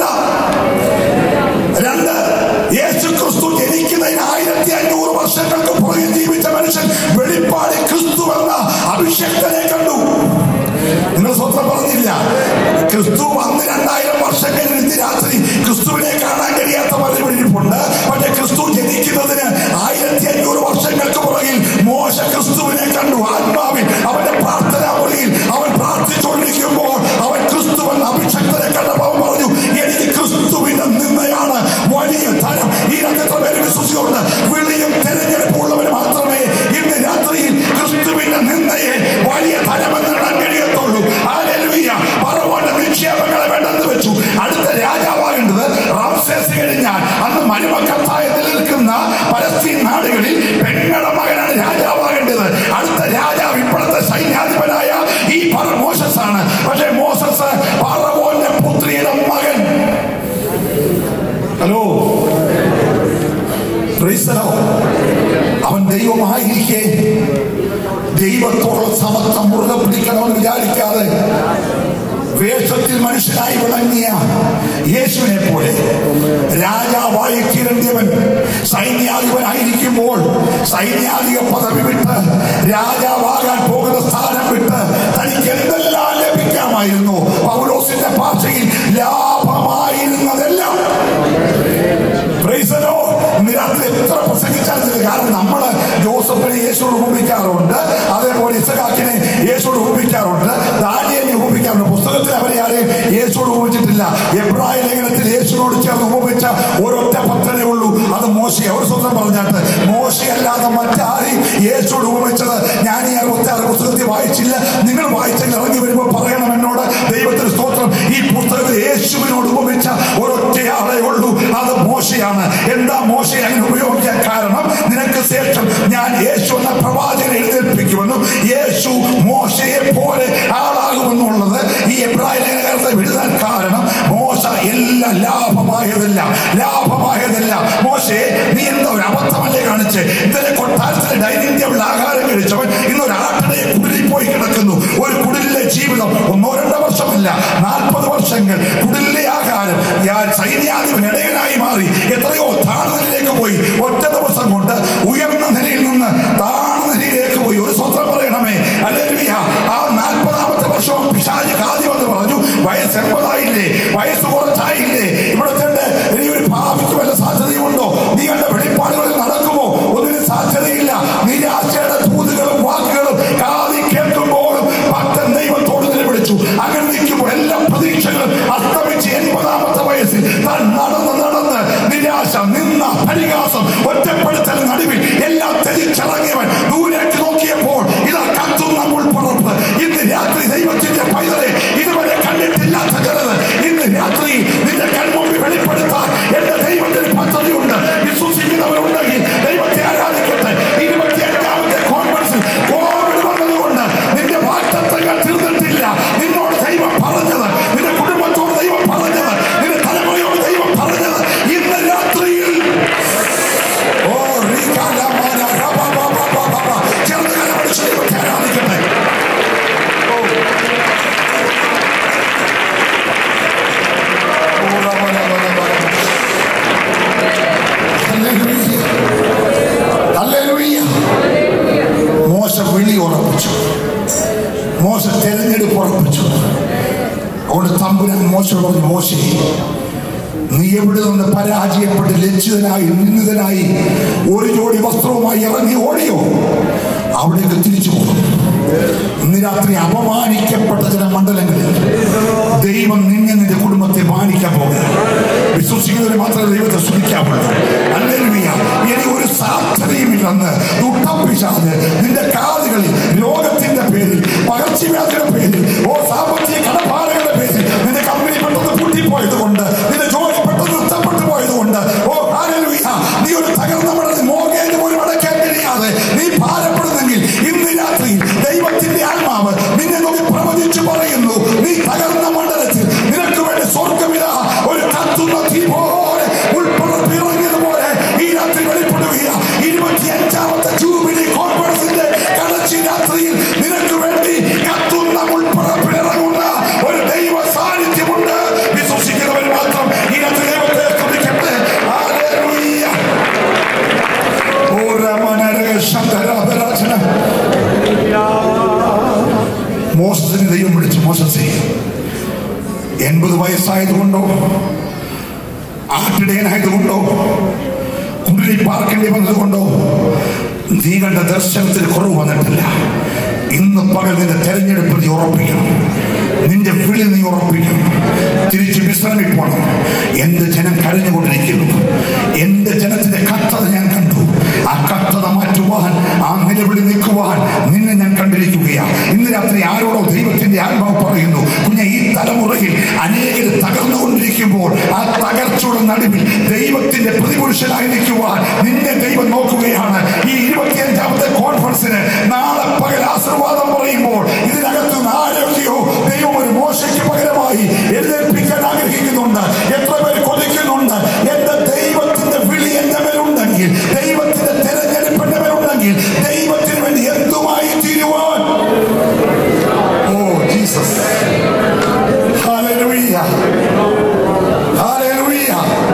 Speaker 1: രണ്ട് യേശു ക്രിസ്തു ജനിക്കുന്നതിന് ആയിരത്തി അഞ്ഞൂറ് വർഷങ്ങൾക്ക് പുറകെ ജീവിച്ച മനുഷ്യൻ വെളിപ്പാട് ക്രിസ്തു എന്ന അഭിഷേകനെ കണ്ടു നിങ്ങൾ സ്വന്തം പറഞ്ഞില്ല ക്രിസ്തു വന്ന് രണ്ടായിരം വർഷം കഴിഞ്ഞ് ഇന്ന് രാത്രി ക്രിസ്തുവിനെ കാണാൻ കഴിയാത്ത പലരും ഇരിപ്പുണ്ട് പക്ഷെ ക്രിസ്തു ജനിക്കുന്നതിന് ആയിരത്തി അഞ്ഞൂറ് വർഷങ്ങൾക്ക് പുറകിൽ മോശ ക്രിസ്തുവിനെ കണ്ടു ആത്മാവിൽ അവന്റെ പ്രാർത്ഥനാ മുറിയിൽ അവൻ പ്രാർത്ഥിച്ചുകൊണ്ടിരിക്കുമ്പോൾ അവൻ ക്രിസ്തു എന്ന അഭിഷക്തനെ കണ്ടപ്പോൾ അവൻ പറഞ്ഞു എനിക്ക് ക്രിസ്തുവിന്റെ നിന്നയാണ് വലിയ ധനം ഈ രംഗത്തെ പേര് വിശ്വസിച്ചുകൊണ്ട് വിളിയും തെരഞ്ഞെടുപ്പുള്ളവർ മാത്രമേ ഇന്ന് രാത്രിയിൽ ക്രിസ്തുവിന്റെ നിന്നയെ വലിയ ധനമെന്ന് ഇടാൻ കഴിയത്തുള്ളൂ ഹല്ലേലൂയ. ഫറവോന്റെ നിക്ഷേപങ്ങളെ വേണ്ടെന്ന് വെച്ചു അടുത്ത രാജാവാകേണ്ടത് റാംസേസ് കഴിഞ്ഞാൽ അന്ന് മരുമക്കത്തായി നിലനിൽക്കുന്ന പലസ്തീൻ നാടുകളിൽ പെങ്ങളുടെ മകനാണ് രാജാവാകേണ്ടത് അടുത്ത രാജാവ് ഇപ്പോഴത്തെ സൈന്യാധിപനായ ഈ പറ മോശസ് ആണ് പക്ഷേ മോസസ് പറവോന്റെ പുത്രിയുടെ മകൻ ഹലോ Praise the Lord. അവൻ ദൈവമായിരിക്കെ ദൈവത്തോളം സമത്വം മുറുകെ പിടിക്കണമെന്ന് വിചാരിക്കാതെ വേഷത്തിൽ മനുഷ്യനായി വിളങ്ങിയ യേശുവിനെ പോലെ രാജാവായി തീരേണ്ടവൻ സൈന്യാധിപനായിരിക്കുമ്പോൾ സൈന്യാധിക പദവി വിട്ട് രാജാവാകാൻ പോകുന്ന സ്ഥാനം വിട്ട് തനിക്ക് എന്തെല്ലാം ലഭിക്കാമായിരുന്നു പൗലോസിന്റെ ഭാഷയിൽ ലാഭമായിരുന്നതെല്ലാം Praise the Lord. ഇന്ന് രാത്രി എത്ര പ്രസംഗിച്ചാൽ മതി. കാരണം നമ്മള് ജോസഫിനെ യേശുവോട് ഉപമിക്കാറുണ്ട് അതേപോലെ ഇസഹാക്കിനെ യേശുവോട് ഉപമിക്കാറുണ്ട് ദാനിയലിനെ ഉപമിക്കാറുണ്ട് പുസ്തകത്തിൽ അവരെ ആരെയും യേശുവോട് ഉപമിച്ചിട്ടില്ല എബ്രായ ലേഖനത്തിൽ യേശുവിനോട് ചേർന്ന് ഉപമിച്ച ഒരൊറ്റ പത്രമേ ഉള്ളൂ അത് മോശയെ ഒരു സ്വന്തം പറഞ്ഞാട്ട് മോശയല്ലാതെ മറ്റാരെയും യേശുവോട് ഉപമിച്ചത് ഞാൻ ഈ അറുപത്തി പുസ്തകത്തിൽ വായിച്ചില്ല നിങ്ങൾ വായിച്ചെങ്കിൽ ഇറങ്ങി വരുമ്പോൾ പറയണം എന്നോട് ദൈവത്തിന് സ്തോത്രം ഈ പുസ്തകത്തിൽ യേശുവിനോട് ഉപമിച്ച ഒരൊറ്റയാളെ ഉള്ളൂ അത് മോശയാണ് എന്താ മോശയെ അങ്ങനെ ഉപയോഗിക്കാൻ കാരണം നിനക്ക് ശേഷം ഞാൻ യേശു എന്ന പ്രവാചകനെ എഴുന്നേൽപ്പിക്കുമെന്നും യേശു മോശയെ പോലെ ആളാകുമെന്നുള്ളത് ഈ എബ്രായ ലേഖനത്തെ എഴുതാൻ കാരണം മോശ എല്ലാം ലാഭമായതല്ല ലാഭമായതല്ല മോശെ നീ എന്താ ഒരു അബദ്ധമല്ലേ കാണിച്ച് ഇന്നലെ കൊട്ടാരത്തിലെ ഡൈനിങ് ടേബിൾ ആഹാരം കഴിച്ചവൻ ഇന്നൊരു ആട്ടിടയെ കുടിലിൽ പോയി കിടക്കുന്നു ഒരു കുടിലിലെ ജീവിതം ഒന്നോ രണ്ടോ വർഷമല്ല നാൽപ്പത് വർഷങ്ങൾ കുടിലിലെ ആഹാരം ഞാൻ സൈന്യാധിപൻ ഇടയനായി മാറി എത്രയോ താഴ്ന്നതിലേക്ക് പോയി ഒറ്റ ദിവസം കൊണ്ട് ഉയർന്ന നിലയിൽ നിന്ന് താഴ്ന്ന നിലയിലേക്ക് പോയി ഒരു സ്വന്തം പറയണമേ അല്ലെങ്കിൽ ആ നാൽപ്പതാമത്തെ വർഷവും പിശാജ് കാതി വന്ന് പറഞ്ഞു വയസ്സ് എൺപതായില്ലേ വയസ്സ് കുറച്ചായില്ലേ ഇവിടെ ചെന്ന് ഇനി ഒരു ഭാവിക്ക് വല്ല സാധ്യതയുണ്ടോ നീ കണ്ട വെളിപ്പാടുകളിൽ നടക്കുമോ ഒന്നിനും സാധ്യതയില്ല നിരാശയുടെ തൂതുകളും വാക്കുകളും കാതി കേൾക്കുമ്പോഴും ഭക്തൻ ദൈവത്തോട് നിലവിളിച്ചു അങ്ങനെ നിൽക്കുമ്പോൾ എല്ലാ പ്രതീക്ഷകളും അസ്തമിച്ച് എൺപതാമത്തെ വയസ്സിൽ താൻ നടന്ന് നടന്ന് നിരാശ നിന്ന ഉറപ്പിച്ചു മോശ തെരഞ്ഞെടുപ്പ് ഉറപ്പിച്ചു അതുകൊണ്ട് തമ്പുരാൻ മോശ പറഞ്ഞു മോശേ നീ എവിടെ നിന്ന് പരാജയപ്പെട്ട് ലജ്ജിതനായി നിന്ദിതനായി ഒരു ജോഡി വസ്ത്രവുമായി ഇറങ്ങി ഓടിയോ അവിടേക്ക് തിരിച്ചു പോകും ഇന്ന് രാത്രി അപമാനിക്കപ്പെട്ട ചില മണ്ഡലങ്ങളിൽ ദൈവം നിന്നെ നിന്റെ കുടുംബത്തെ മാനിക്കാൻ പോകുക വിശ്വസിക്കുന്നവരെ മാത്രമേ ദൈവത്തെ സ്തുതിക്കാവുള്ളൂ അല്ലെങ്കിൽ ഇനി ഒരു സാധ്യതയുമില്ലെന്ന് ദുഃഖപ്പിശാത് നിന്റെ കാതുകളിൽ രോഗത്തിന്റെ പേരിൽ പകർച്ചവ്യാധിയുടെ പേരിൽ ഓ സാമ്പത്തിക കടഭാരങ്ങളുടെ പേരിൽ നിന്റെ കമ്പനി പെട്ടെന്ന് പൂട്ടിപ്പോയത് കൊണ്ട് നിന്റെ ജോലി പെട്ടെന്ന് നഷ്ടപ്പെട്ടു പോയത് കൊണ്ട് ഓ ഹല്ലേലൂയ നീ ഒരു തകർന്ന മടങ്ങി മോകേജ് പോലും അടയ്ക്കാൻ കഴിയാതെ നീ ഭാരപ്പെടുന്നെങ്കിൽ ഇന്ന് രാത്രി ദൈവത്തിന്റെ ആത്മാവ് നിന്നെ നോക്കി പ്രവചിച്ചു പറയുന്നു നീ തകർന്ന മണ്ഡലത്തിൽ നിനക്ക് വേണ്ടി സ്വർഗമിത ഒരു കത്തുന്ന തീ പോലെ ഉൾപ്പെടുത്തിറങ്ങിയതുപോലെ ഈ രാത്രി വെളിപ്പെടുകയ ഇരുപത്തിയഞ്ചാമത്തെ ജൂബിലി കോൺഫറൻസിന്റെ കടച്ചി രാത്രിയിൽ നിനക്ക് വേണ്ടി കത്തുന്ന ഉൾപ്പറപ്പിലിറങ്ങുന്ന ഒരു ദൈവ സാന്നിധ്യമുണ്ട് വിശ്വസിക്കുന്നവർ മാത്രം ഈ രാത്രി ദൈവത്തെ സ്തുതിക്കട്ടെ ഹല്ലേലൂയ ഓ രമണരെ ശങ്കരാഭരാജന മോസസിന് ദൈവം വിളിച്ചു മോസസേ എൺപത് വയസ്സായതുകൊണ്ടോ ആട്ടിടയനായതുകൊണ്ടോ കുടിലിൽ പാർക്കേണ്ടി വന്നതുകൊണ്ടോ നീ കണ്ട ദർശനത്തിന് കുറവ് വന്നിട്ടില്ല ഇന്ന് പകൽ നിന്റെ തെരഞ്ഞെടുപ്പ് നീ ഉറപ്പിക്കണം നിന്റെ വിളി നീ ഉറപ്പിക്കണം തിരിച്ച് വിശ്രമിക്കണം എന്റെ ജനം കരഞ്ഞുകൊണ്ടിരിക്കുന്നു എന്റെ ജനത്തിന്റെ കത്തത ഞാൻ കണ്ടു ആ കത്തത മാറ്റുവാൻ ആ നിലവിളി നിൽക്കുവാൻ നിന്നെ ഞാൻ കണ്ടിരിക്കുകയാണ് ഇന്ന് രാത്രി ആരോടോ ദൈവത്തിന്റെ ആത്മാവ് പറയുന്നു കുഞ്ഞെ ഈ തലമുറയിൽ അനേകർ തകർന്നുകൊണ്ടിരിക്കുമ്പോൾ ആ തകർച്ചയുടെ നടുവിൽ ദൈവത്തിന്റെ പ്രതിപുരുഷനായി നിൽക്കുവാൻ നിന്നെ ദൈവം നോക്കുകയാണ് ഈ ഇരുപത്തിയഞ്ചാമത്തെ കോൺഫറൻസിന് നാളെ പകൽ ആശീർവാദം പറയുമ്പോൾ ഇതിനകത്ത് ആരോഗ്യോ ദൈവം ഒരു മോശയ്ക്ക് പകരമായി എഴുന്നേൽപ്പിക്കാൻ ആഗ്രഹിക്കുന്നുണ്ട് എത്ര പേര് കൊതിക്കുന്നുണ്ട് എന്റെ ദൈവത്തിന്റെ വിളി എന്റെ മേലുണ്ടെങ്കിൽ ദൈവത്തിന്റെ തെരഞ്ഞെടുപ്പ് എന്റെ മേലുണ്ടെങ്കിൽ ദൈവത്തിന് വേണ്ടി എന്തുമായി തീരുവാൻ ഓ ജീസസ് ഹല്ലേലൂയ ഹല്ലേലൂയ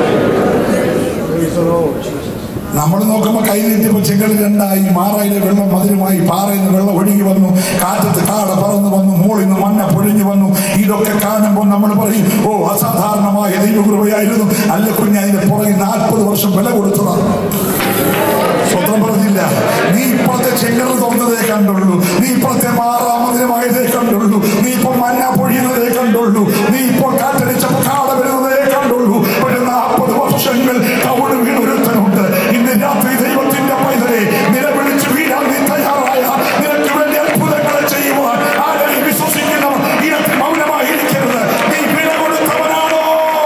Speaker 1: നമ്മൾ നോക്കുമ്പോൾ കൈ നീട്ടിയപ്പോൾ ചെങ്കൽ രണ്ടായി മാറയിലെ വെള്ളം മധുരമായി പാറയിൽ നിന്ന് വെള്ളം ഒഴുകി വന്നു കാറ്റത്ത് കാട പറന്നു വന്നു മോളിൽ നിന്ന് മണ്ണ പൊഴിഞ്ഞു വന്നു ഇതൊക്കെ കാണുമ്പോൾ നമ്മൾ പറയും ഓ അസാധാരണമായ ദൈവകൃപയായിരുന്നു അല്ല കുഞ്ഞ് അതിന്റെ പുറകെ നാൽപ്പത് വർഷം വില കൊടുത്തതാണ് സ്വന്തം പറഞ്ഞില്ല നീ ഇപ്പോഴത്തെ ചെങ്കൽ തുറന്നതേ കണ്ടുള്ളൂ നീ ഇപ്പോഴത്തെ മാറാമതിരമായതേ കണ്ടുള്ളൂ നീ ഇപ്പോൾ മഞ്ഞ പൊഴിയുന്നതേ കണ്ടുള്ളൂ നീ ഇപ്പോൾ കാറ്റടിച്ച കാട വരുന്നതേ കണ്ടുള്ളൂ ഒരു നാൽപ്പത് വർഷങ്ങൾ കവിട് വീണൊരുത്തനുണ്ട് ഇന്ന് രാത്രി ദൈവത്തിന്റെ പൈതലെ നിലവിളിച്ച് വീഴാൻ നീ തയ്യാറായ നിനക്ക് വേണ്ടി അത്ഭുതങ്ങളെ ചെയ്യുവാൻ ആരെയും വിശ്വസിക്കുന്നവർ ഇനത്തിൽ മൗനമായി ഇരിക്കരുത് നീ വില കൊടുത്തവനാണോ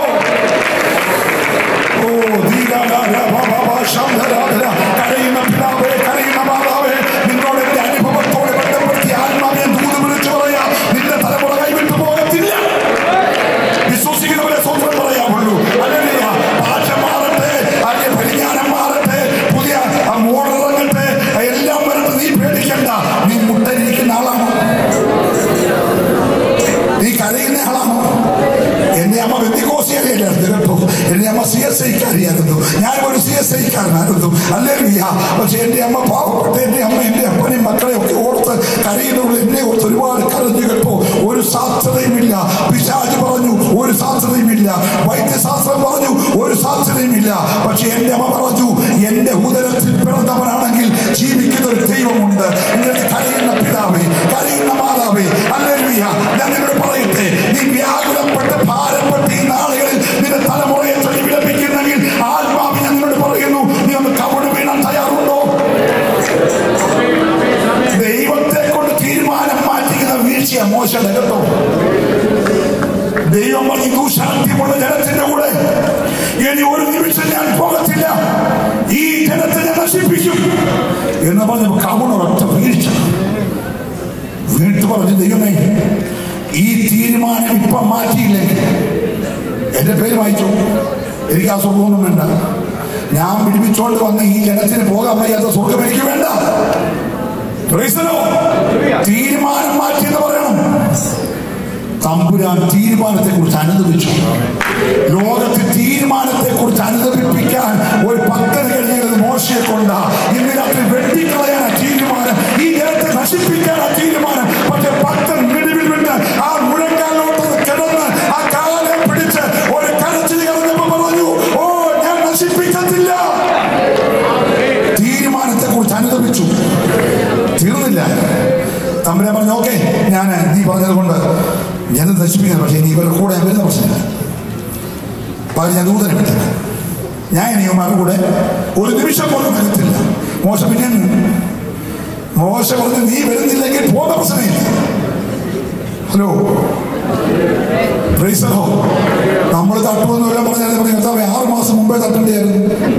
Speaker 1: ഓ ധീരാധാര ബാബാ ശാന്തരാധര കരയുന്ന പിതാവേ കരയുന്ന മാതാവേ നിന്നോട് എന്റെ അനുഭവത്തോട് ബന്ധപ്പെടുത്തി ആത്മാവിനെ ദൂത് വിളിച്ചു പറയാ നിന്റെ തലമുറ കൈവിട്ടു പോകത്തില്ല വിശ്വസിക്കുന്നവരെ സ്വന്തം പറയാവുള്ളൂ അല്ലെങ്കിൽ ഭാഷ മാറട്ടെ അതിന്റെ പരിജ്ഞാനം മാറട്ടെ പുതിയ മോഡൽ ഇറങ്ങട്ടെ എല്ലാം വരട്ടെ നീ പേടിക്കണ്ട നീ മുട്ടരിക്കുന്ന ആളാണോ നീ കരയുന്ന ആളാണോ എന്റെ അമ്മ വെന്തിക്കോസിയല്ലായിരുന്നു കേട്ടോ എന്റെ അമ്മ സി എസ് ഐക്കാരിയായിരുന്നു ഞാൻ ഒരു സി എസ് ഐക്കാരനായിരുന്നു അല്ലേ പക്ഷെ എന്റെ അമ്മ പാവപ്പെട്ട എന്റെ അമ്മ എന്റെ അപ്പനെയും മക്കളെയും ഒക്കെ ഓർത്ത് കരയുന്നവൾ എന്നെ ഓർത്ത് ഒരുപാട് കരഞ്ഞു കേട്ടോ ഒരു സാധ്യതയുമില്ല പിശാജ് പറഞ്ഞു ഒരു സാധ്യതയുമില്ല വൈദ്യശാസ്ത്രം പറഞ്ഞു ഒരു സാധ്യതയുമില്ല പക്ഷെ എന്റെ അമ്മ പറഞ്ഞു എന്റെ ഉദരത്തിൽ പിറന്നവനാണെങ്കിൽ ജീവിക്കുന്ന ഒരു ദൈവമുണ്ട് എന്നിട്ട് കരയുന്ന പിതാവേ കരയുന്ന മാതാവേ അല്ലേലുയ്യ ഞാൻ നിന്നോട് പറയട്ടെ നീ വ്യാകുലപ്പെട്ട് ഭാരപ്പെട്ട് ഈ നാളുകളിൽ നിന്റെ തലമുറയെ ചൊല്ലി വിലപിക്കുന്നെങ്കിൽ ആത്മാവ് ഞാൻ നിന്നോട് പറയുന്നു നീ ഒന്ന് കവട് വീണാൻ തയ്യാറുണ്ടോ ദൈവത്തെ കൊണ്ട് തീരുമാനം മാറ്റിക്കുന്ന വീഴ്ച മോശം കേട്ടോ ദൈവം പറഞ്ഞു ദൂശാന്തിയുള്ള ജനത്തിന്റെ കൂടെ ഇനി ഒരു നിമിഷം ഞാൻ പോകത്തില്ല ഈ ജനത്തെ ഞാൻ നശിപ്പിക്കും എന്ന് പറഞ്ഞ കവണൊരൊറ്റ വീഴ്ച വീട്ടു പറഞ്ഞു ദൈവമേ ഈ തീരുമാനം ഇപ്പം മാറ്റിയില്ലെങ്കിൽ എന്റെ പേര് വായിച്ചു എനിക്ക് ആ സ്വർഗമൊന്നും വേണ്ട ഞാൻ പിടിപ്പിച്ചോണ്ട് വന്ന ഈ ജനത്തിന് പോകാൻ വയ്യാത്ത സ്വർഗം എനിക്ക് വേണ്ട Praise the Lord. തീരുമാനം മാറ്റി എന്ന് പറയണം തമ്പുരാൻ തീരുമാനത്തെ കുറിച്ച് അനുദപിച്ചു ലോകത്തിൽ തീരുമാനത്തെ കുറിച്ച് അനുദപിപ്പിക്കാൻ ഒരു പദ്ധതി കഴിഞ്ഞത് മോശയെ കൊണ്ട ഇന്ന് രാത്രി വെട്ടിക്കളയാൻ തീരുമാനം ഈ ജനത്തെ നശിപ്പിക്കാൻ തമ്പുരാൻ പറഞ്ഞു ഓക്കെ ഞാൻ നീ പറഞ്ഞത് കൊണ്ട് ഞാൻ നശിപ്പിക്കുന്നത് പക്ഷേ ഇനി ഇവരുടെ കൂടെ ഞാൻ വരുന്ന പ്രശ്നമില്ല പകരം ഞാൻ ദൂതനെ വിട്ടില്ല ഞാൻ ഇനി ഇവന്മാരുടെ കൂടെ ഒരു നിമിഷം പോലും വരത്തില്ല മോശ പിന്നെ മോശ പറഞ്ഞ് നീ വരുന്നില്ലെങ്കിൽ പോകുന്ന പ്രശ്നമില്ല ഹലോ പ്രൈസലോ നമ്മൾ തട്ടുമെന്ന് വരാൻ പറഞ്ഞാൽ പറഞ്ഞു കർത്താവേ ആറ് മാസം മുമ്പേ തട്ടേണ്ടിയായിരുന്നു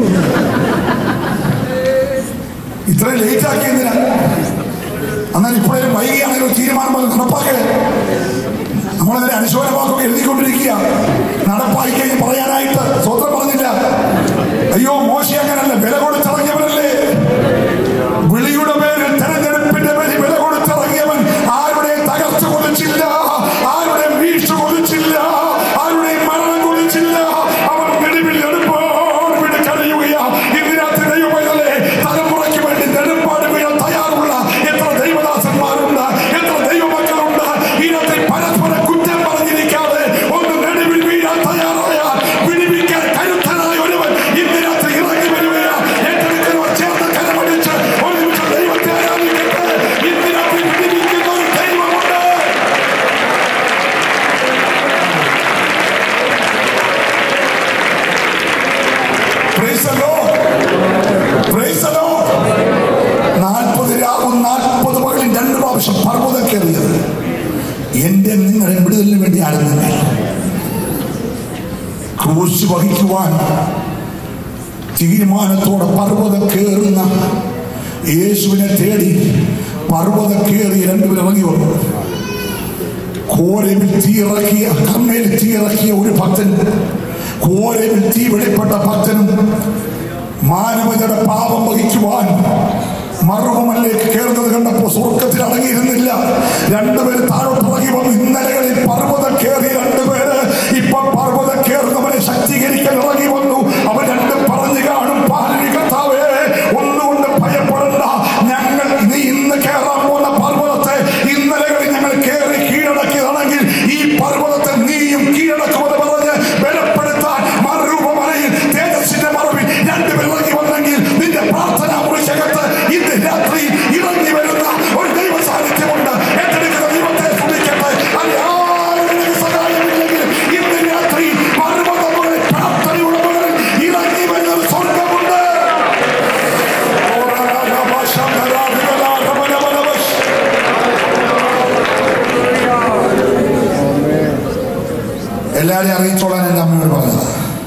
Speaker 1: ഇത്രയും ലേറ്റ് ആക്കിയതിനാ എന്നാൽ ഇപ്പോഴേലും വൈകിയാണെങ്കിലും തീരുമാനം പോലെ നടപ്പാക്കേ നമ്മളതിനെ അനുശോചന വാക്കൊക്കെ എഴുതിക്കൊണ്ടിരിക്കുക നടപ്പായി കഴിഞ്ഞ് പറയാനായിട്ട് സ്വന്തം പറഞ്ഞില്ല അയ്യോ മോശ അങ്ങനല്ല വില കൊടുത്തിറങ്ങിയവനല്ലേ വിളിയുടെ പേരിൽ തെരഞ്ഞെടുപ്പിന്റെ പേരിൽ വില കൊടുത്തിറങ്ങിയവൻ ആരുടെയും തകർച്ച കൊതിച്ചില്ല ആരുടെയും വീഴ്ച കൊതിച്ചില്ല ആരുടെയും മരണം കൊതിച്ചില്ല അവൻ നെടുവിൽ നെടുപ്പോട് വിട്ട് കഴിയുകയാ ഇതിനകത്ത് ദൈവമല്ലേ തലമുറയ്ക്ക് വേണ്ടി നെടുമ്പാട് വീഴാൻ തയ്യാറുള്ള എത്ര ദൈവദാസന്മാരുണ്ട് എത്ര ദൈവമക്കളുണ്ട് ഇതിനകത്ത് പരസ്പരം കുറ്റം പറഞ്ഞിരിക്കാതെ ഒന്ന് നെടുവിൽ വീഴാൻ തയ്യാറായാൽ വിടിവിക്കാൻ കരുത്തനായ ഒരുവൻ ഇതിനകത്ത് ഇറങ്ങി വരികയാ ഏറ്റെടുക്കുന്നവർ ചേർന്ന് കരമടിച്ച് ഒരു നിമിഷം ദൈവത്തെ ആരാധിക്കട്ടെ ഇതിനകത്ത് വിടിവിക്കുന്ന ഒരു ദൈവമുണ്ട് Praise the Lord. Praise the Lord. നാൽപ്പത് രാവും നാൽപ്പത് പകലും രണ്ട് പ്രാവശ്യം പർവ്വതം കയറിയത് എന്റെ നിങ്ങളുടെ വിടുതലിന് വേണ്ടി ആയിരുന്നില്ല ക്രൂശ് വഹിക്കുവാൻ തീരുമാനത്തോടെ പർവ്വതം കയറുന്ന യേശുവിനെ തേടി പർവ്വതം കയറി രണ്ടുപേർ ഇറങ്ങി വന്നു കോരവിൽ തീയിറക്കിയ കമ്മയിൽ തീയിറക്കിയ ഒരു ഭക്തൻ കോരവിൽ തീ വെളിപ്പെട്ട ഭക്തനും മാനവതയുടെ പാപം വഹിക്കുവാൻ മറുപമല്ലേക്ക് കയറുന്നത് കണ്ടപ്പോ സ്വർഗത്തിൽ അടങ്ങിയിരുന്നില്ല രണ്ടുപേര് താഴോട്ട് ഇറങ്ങി വന്നു ഇന്നലകളിൽ പർവ്വതം കയറി രണ്ടുപേര് ഇപ്പൊ പർവ്വതം കയറുന്നവനെ ശക്തീകരിക്കാൻ ഇറങ്ങി വന്നു അവൻ രണ്ടും പറഞ്ഞു കാണും പാലി കർത്താവേ ഒന്നുകൊണ്ട് ഭയപ്പെടണ്ട ഞങ്ങൾ നീ ഇന്ന് കയറാൻ പോകുന്ന പർവ്വതത്തെ ഇന്നലകളിൽ ഞങ്ങൾ കയറി കീഴടക്കിയതാണെങ്കിൽ ഈ പർവ്വതത്തെ നീയും കീഴടക്കുമെന്ന് പറഞ്ഞ് ബലപ്പെടുത്താൻ മറുരൂപമലയിൽ തേജസ്സിന്റെ മറവിൽ രണ്ടുപേർ ഇറങ്ങി വന്നെങ്കിൽ നിന്റെ പ്രാർത്ഥനാ മുറിക്കകത്ത് ഇന്ന് രാത്രി ഇറങ്ങി വരുന്ന ഒരു ദൈവ സാന്നിധ്യമുണ്ട് ഏറ്റെടുക്കുന്ന ദൈവത്തെ സ്തുതിക്കട്ടെ അല്ലാരും നിനക്ക് സഹായമില്ലെങ്കിൽ ഇന്ന് രാത്രി പർവ്വതമുകളിൽ പ്രാർത്ഥനയുടെ മുകളിൽ ഇറങ്ങി വരുന്ന ഒരു സ്വർഗമുണ്ട് എല്ലാരെയും അറിയിച്ചോളാൻ എൻ്റെ അമ്മയോട് പറഞ്ഞത്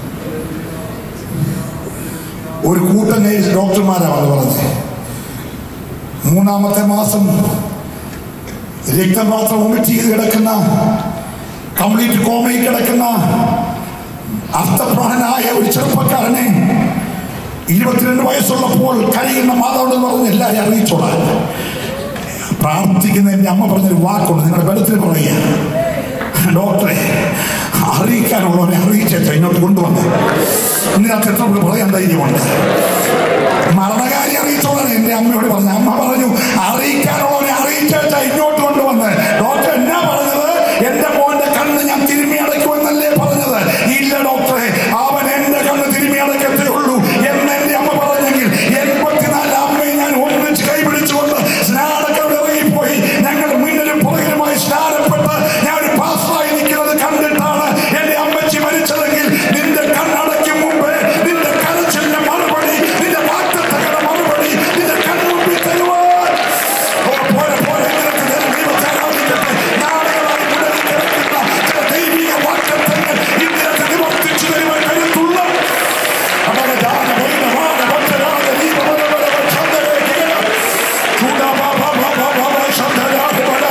Speaker 1: ഒരു കൂട്ടം നേഴ്സ് ഡോക്ടർമാരാണ് വന്ന് പറഞ്ഞത് മൂന്നാമത്തെ മാസം രക്തം മാത്രം വൊമിറ്റ് ചെയ്ത് കിടക്കുന്ന കംപ്ലീറ്റ് കോമയിൽ കിടക്കുന്ന അർത്ഥപ്രാണനായ ഒരു ചെറുപ്പക്കാരനെ ഇരുപത്തിരണ്ട് വയസ്സുള്ളപ്പോൾ കരയുന്ന മാതാവെന്ന് പറഞ്ഞ് എല്ലാവരെയും അറിയിച്ചോളാൻ പ്രാർത്ഥിക്കുന്ന എൻ്റെ അമ്മ പറഞ്ഞൊരു വാക്കുണ്ട് നിങ്ങളുടെ ബലത്തിൽ പറയുക ഡോക്ടറെ അറിയിക്കാനുള്ളവരെ അറിയിച്ചേച്ച ഇങ്ങോട്ട് കൊണ്ടുവന്ന് ഇതിനകത്ത് എത്ര പേര് പറയാൻ ധൈര്യമുണ്ട് മരണകാരി അറിയിച്ചോളാണ് എൻ്റെ അമ്മയോട് പറഞ്ഞു അമ്മ പറഞ്ഞു അറിയിക്കാനുള്ളവരെ അറിയിച്ചേച്ച ഇങ്ങോട്ട് കൊണ്ടുവന്ന് ഡോക്ടർ എന്നാ പറഞ്ഞത് എന്റെ മോന്റെ കണ്ണ് ഞാൻ തിരുമ്മി അടയ്ക്കുമെന്നല്ലേ പറഞ്ഞത് ഇല്ല ഡോക്ടറെ അവൻ എന്റെ കണ്ണ് തിരുമ്മി അടയ്ക്കത്തേ ഉള്ളൂ എന്ന് എന്റെ അമ്മ പറഞ്ഞെങ്കിൽ എൺപത്തിനാല് അമ്മയെ ഞാൻ ഒന്നിച്ച് കൈപിടിച്ചുകൊണ്ട് സ്നാനക്കവിടെ ഇറങ്ങിപ്പോയി ഞങ്ങൾ മിന്നലും പുറകിലുമായി സ്നാനപ്പെട്ട് ഞാൻ ഒരു പാസ്സായി നിൽക്കുന്നത് കണ്ടിട്ടാണ് എന്റെ അമ്മച്ചി മരിച്ചതെങ്കിൽ നിന്റെ കണ്ണടയ്ക്കും മുമ്പേ നിന്റെ കരച്ചിലിന്റെ മറുപടി നിന്റെ വാക്തത്തകളുടെ മറുപടി നിന്റെ കൺമുമ്പിൽ തരുവാൻ ഓ, പോരെ, പോരെ, ഇതിനകത്ത് ഞാൻ ദൈവത്തെ ആരാധിക്കട്ടെ. നാളുകളായി മുടങ്ങി കിടക്കുന്ന ചില ദൈവിക വാഗ്ദത്തങ്ങൾ ഇതിനകത്ത് നിവർത്തിച്ചു തരുവാൻ കരുത്തുള്ള അവരുടെ ദാന, വൈന, വാന, വജ്രരാജ, ദീപമനവര, ചന്ദ്രരേ, കിരണ. ചൂട, ബാ, ബാ, ബാ, ബാ, ബാ, ബാ, ചന്ദ്രരാജ, വര.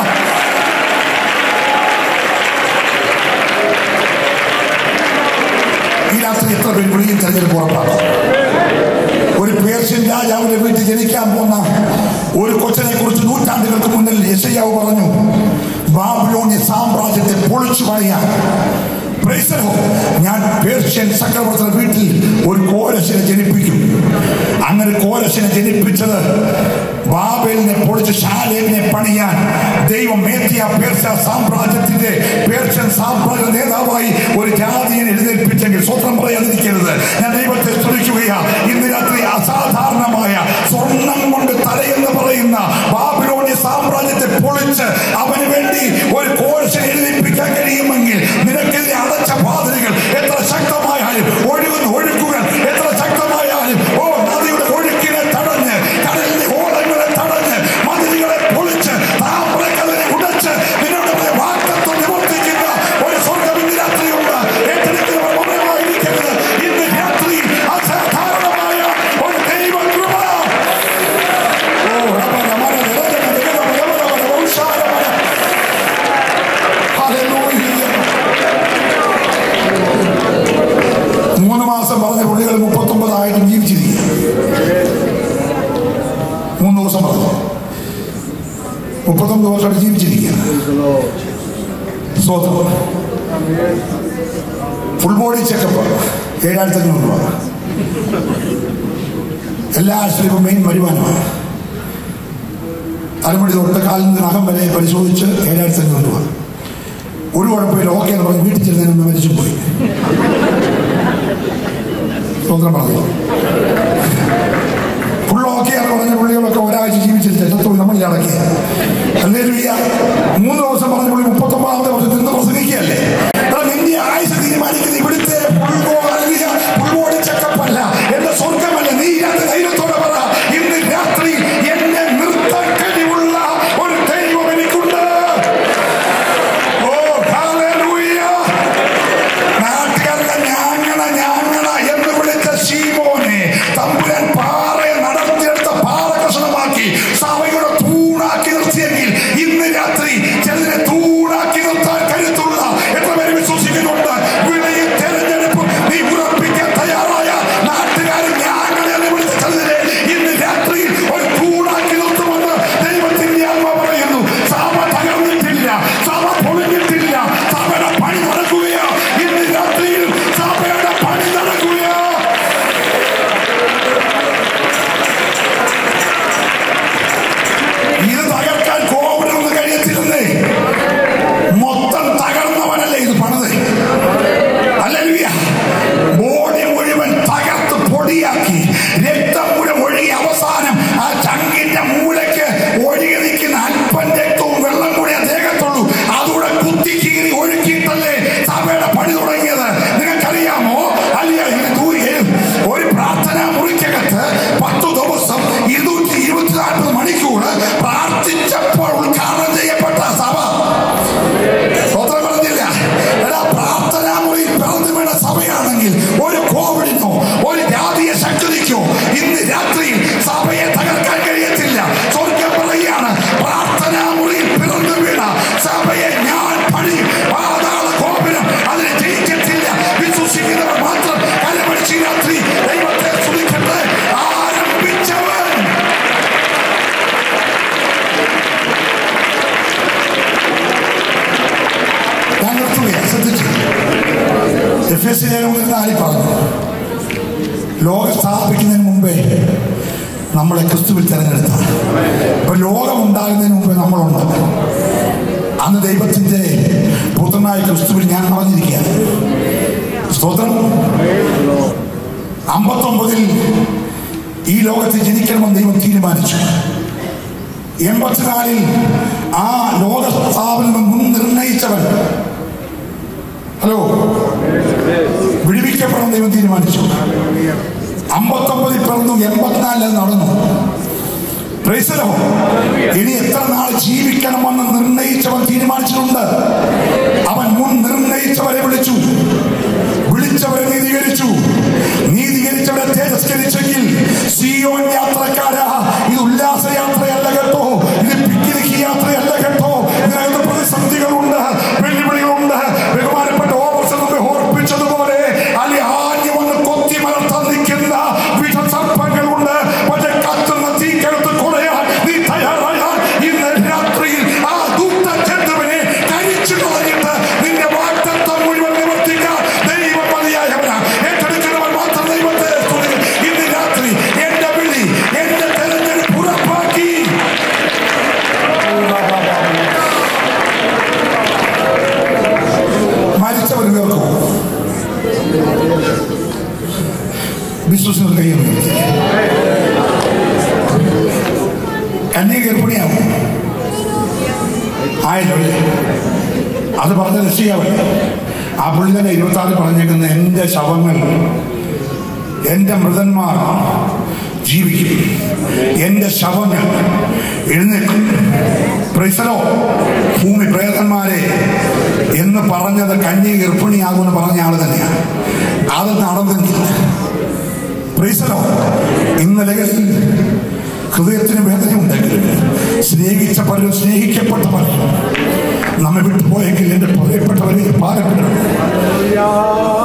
Speaker 1: ഈ രാത്രി എത്ര പേര് വിളിയും തെരഞ്ഞെടുപ്പ് ഉറപ്പാണ് ഒരു പേർഷ്യൻ രാജാവിന്റെ വീട്ടിൽ ജനിക്കാൻ പോകുന്ന ഒരു കൊച്ചനെ കുറിച്ച് നൂറ്റാണ്ടുകൾക്ക് മുന്നിൽ യശയാവ് പറഞ്ഞു ബാബിലോണിയ സാമ്രാജ്യത്തെ പൊളിച്ചു പണിയാൻ Praise the Lord. ഞാൻ പേർഷ്യൻ ചക്രവർത്തിയുടെ വീട്ടിൽ ഒരു കോരശിനെ ജനിപ്പിക്കും അങ്ങനെ കോരശിനെ ജനിപ്പിച്ചത് ബാബേലിനെ പൊളിച്ച് ശാലേമിനെ പണിയാൻ ദൈവം മേത്തിയ പേർഷ്യ സാമ്രാജ്യത്തിന്റെ പേർഷ്യൻ സാമ്രാജ്യ നേതാവായി ഒരു ജാതിയെ എഴുന്നേൽപ്പിച്ചെങ്കിൽ സ്വത്രം പറയാതിരിക്കരുത് ഞാൻ ദൈവത്തെ സ്തുതിക്കുകയാ ഇന്ന് രാത്രി അസാധാരണമായ സ്വർണം കൊണ്ട് തലയെന്ന് പറയുന്ന ബാബിലോണിയ സാമ്രാജ്യത്തെ പൊളിച്ച് മൂന്ന് ദിവസം പറഞ്ഞു മുപ്പത്തൊമ്പത് വർഷമായിട്ട് ജീവിച്ചിരിക്കുക സ്വതം ഫുൾ ബോഡി ചെക്കപ്പ് ഏഴായിരത്തി അഞ്ഞൂറ് രൂപ എല്ലാ ആശുപത്രിയും മെയിൻ വരുമാനമാണ് തലമുടി തൊട്ട് കാലിൽ നിന്ന് നഖം വരെ പരിശോധിച്ച് ഏഴായിരത്തി അഞ്ഞൂറ് രൂപ ഒരു കുഴപ്പമില്ല ഓക്കെ എന്ന് പറഞ്ഞ് വീട്ടിൽ ചെന്നതിന് മുമ്പ് മരിച്ചു പോയി സ്വന്തം പറഞ്ഞു ഫുൾ ഓക്കെ എന്ന് പറഞ്ഞ പുള്ളികളൊക്കെ ഒരാഴ്ച ജീവിച്ചിട്ട് ചത്തുപോയി നമ്മൾ അടക്കി അല്ലേ മൂന്ന് ദിവസം പറഞ്ഞ പുള്ളി മുപ്പത്തൊമ്പതാമത്തെ വർഷം നിന്ന് പ്രസംഗിക്കുകയല്ലേ എടാ, നിന്റെ ആയുസ് തീരുമാനിക്കുന്ന ഇവിടുത്തെ പുൽകോ അല്ലിയ പുൽകോടി ചക്കപ്പല്ല എന്റെ സ്വർഗമല്ല നീ അത് ധൈര്യത്തോടെ പറ ഇന്ന് രാത്രി എന്നെ നിർത്താൻ കഴിവുള്ള ഒരു ദൈവം എനിക്കുണ്ട് ഓ ഹല്ലേലൂയ നാട്ടുകാരുടെ ഞാങ്ങണ ഞാങ്ങണ എന്ന് വിളിച്ച ശീമോനെ തമ്പുരാൻ പാറയെ നടത്തിയെടുത്ത പാറ കഷണമാക്കി സഭയുടെ തൂണാക്കി നിർത്തിയെങ്കിൽ ഇന്ന് രാത്രി ചിലതിനെ തൂണാക്കി നിർത്താൻ കരുത്തുള്ള എത്ര പേര് വിശ്വസിക്കുന്നുണ്ട് വിളയെ തെരഞ്ഞെടുപ്പ് നീ ഉറപ്പിക്കാൻ തയ്യാറായ നാട്ടുകാരൻ ഞാങ്ങളെ എന്ന് വിളിച്ച ചിലതിനെ ഇന്ന് രാത്രി ഒരു തൂണാക്കി നിർത്തുമെന്ന് ദൈവത്തിന്റെ ആത്മ പറയുന്നു സഭ തകർന്നിട്ടില്ല സഭ പൊളിഞ്ഞിട്ടില്ല സഭയുടെ പണി നടക്കുകയോ ഇന്ന് രാത്രിയിൽ സഭയുടെ പണി നടക്കുകയോ ഇത് തകർക്കാൻ കോവിഡൊന്നും കഴിയത്തില്ലെന്നേ മൊത്തം തകർന്നവനല്ലേ ഇത് പണിത് അല്ലല്ല ബോഡി മുഴുവൻ തകർത്ത് പൊടിയാക്കി രക്തം മുഴുവൻ ഒഴുകി അവസാനം ആ ചങ്കിന്റെ മൂലയ്ക്ക് ഒഴുകി നിൽക്കുന്ന അല്പം രക്തവും വെള്ളം കൂടി ആ ദേഹത്തുള്ളൂ അതുകൂടെ കുത്തി കീറി ഒഴുക്കിയിട്ടല്ലേ സഭയുടെ പണി തുടങ്ങിയത് നിങ്ങൾക്കറിയാമോ അല്ല ഇത് ദൂരെ ഒരു പ്രാർത്ഥനാ മുറിക്കകത്ത് പത്തു ദിവസം ഇരുന്നൂറ്റി ഇരുപത്തി നാൽപ്പത് മണിക്കൂർ പ്രാർത്ഥിച്ചപ്പോൾ ഉദ്ഘാടനം ചെയ്യപ്പെട്ട സഭ സ്വതന്ത്രം പറഞ്ഞില്ല എടാ പ്രാർത്ഥനാ മുറി പിറന്നു വീണ സഭയാണെങ്കിൽ ഒരു കോവിഡിനോ ഒരു ജാതീയ ശക്തിക്കോ ഇന്ന് രാത്രിയിൽ സഭയെ തകർക്കാൻ കഴിയത്തില്ല സ്വർഗം പറയുകയാണ് പ്രാർത്ഥനാ മുറിയിൽ പിറന്നു വീണ സഭയെ ഞാൻ പണിയും പാതാള കോപനം അതിനെ ജയിക്കത്തില്ല വിശ്വസിക്കുന്നവർ മാത്രം കലമടിച്ച് രാത്രി ദൈവത്തെ സ്തുതിക്കട്ടെ ആരംഭിച്ചവൻ ഞാൻ നിർത്തുകയാണ് ശ്രദ്ധിച്ചു എഫ് എസ് ലേഖനം ആരി പറഞ്ഞു ലോകം സ്ഥാപിക്കുന്നതിന് മുമ്പേ നമ്മളെ ക്രിസ്തുവിൽ തിരഞ്ഞെടുത്ത ഇപ്പൊ ലോകം ഉണ്ടാകുന്നതിന് മുമ്പേ നമ്മളുണ്ട് അന്ന് ദൈവത്തിന്റെ പുത്രനായ ക്രിസ്തുവിൽ ഞാൻ പറഞ്ഞിരിക്കുകയാണ് സ്തോത്രം അമ്പത്തൊമ്പതിൽ ഈ ലോകത്തിൽ ജനിക്കണമെന്ന് ദൈവം തീരുമാനിച്ചു എൺപത്തിനാലിൽ ആ ലോക സ്ഥാപനം മുൻ നിർണയിച്ചവൻ ഹലോ വിടുവിക്കപ്പെടാൻ ദൈവം തീരുമാനിച്ചു അമ്പത്തൊമ്പതിൽ പിറന്നു എൺപത്തിനാലിൽ അത് നടന്നു Praise the Lord. ഇനി എത്ര നാൾ ജീവിക്കണമെന്ന് നിർണയിച്ചവൻ തീരുമാനിച്ചിട്ടുണ്ട് അവൻ മുൻ നിർണയിച്ചവരെ വിളിച്ചു വിളിച്ചവരെ നീതീകരിച്ചു നീതീകരിച്ചവരെ തേജസ്കരിച്ചെങ്കിൽ സിയോൻ യാത്രക്കാരാ ഇത് ഉല്ലാസ യാത്രയല്ല കേട്ടോ ഇത് പിക്നിക് യാത്രയല്ല കേട്ടോ ഇതിനകത്ത് പ്രതിസന്ധികളുണ്ട് വെല്ലുവിളികളുണ്ട് ബഹുമാനപ്പെട്ട ഓവർസ് മുമ്പ് ഓർപ്പിച്ചതുപോലെ അല്ലെ ആഞ്ഞു വന്ന് കൊത്തി മലർത്താൻ നിൽക്കുന്ന വിഷസർപ്പങ്ങളുണ്ട് പക്ഷെ കത്തുന്ന തീക്കകത്ത് കുറയാൻ നീ തയ്യാറായാൽ ഇന്ന് രാത്രിയിൽ ആ ദുഷ്ട ജന്തുവിനെ കരിച്ചു കളഞ്ഞിട്ട് നിന്റെ വാക്തത്വം മുഴുവൻ നിവർത്തിക്കാൻ ദൈവം മതിയായവനാ ഏറ്റെടുക്കുന്നവൻ മാത്രം ദൈവത്തെ സ്തുതിക്കും. ഇന്ന് രാത്രി എന്റെ വിളി എന്റെ തെരഞ്ഞെടുപ്പ് ഉറപ്പാക്കി മരിച്ചവർ കേൾക്കും വിശ്വസിക്കുന്ന കയ്യിൽ കന്യ ഗർഭിണിയാവും ആയല്ലോ അല്ലേ? അത് പറഞ്ഞ രക്ഷിയാവൻ ആ പുള്ളി തന്നെ ഇരുപത്തി ആറ് പറഞ്ഞേക്കുന്ന എന്റെ ശവങ്ങൾ എന്റെ മൃതന്മാർ ജീവിക്കും എന്റെ ശവങ്ങൾ എഴുന്നേൽക്കും പ്രൈസലോ ഭൂമി പ്രേതന്മാരെ എന്ന് പറഞ്ഞത് കന്യ ഗർഭിണിയാകുമെന്ന് പറഞ്ഞ ആള് തന്നെയാണ് അത് നടന്നെങ്കിൽ പ്രൈസലോ ഇന്നലകളിൽ ഹൃദയത്തിന് വേദനയുണ്ടെങ്കിൽ സ്നേഹിച്ച പലരും സ്നേഹിക്കപ്പെട്ട പലരും നമ്മെ വിട്ടുപോയെങ്കിൽ എന്റെ പ്രിയപ്പെട്ടവരെ ഭാരപ്പെടണം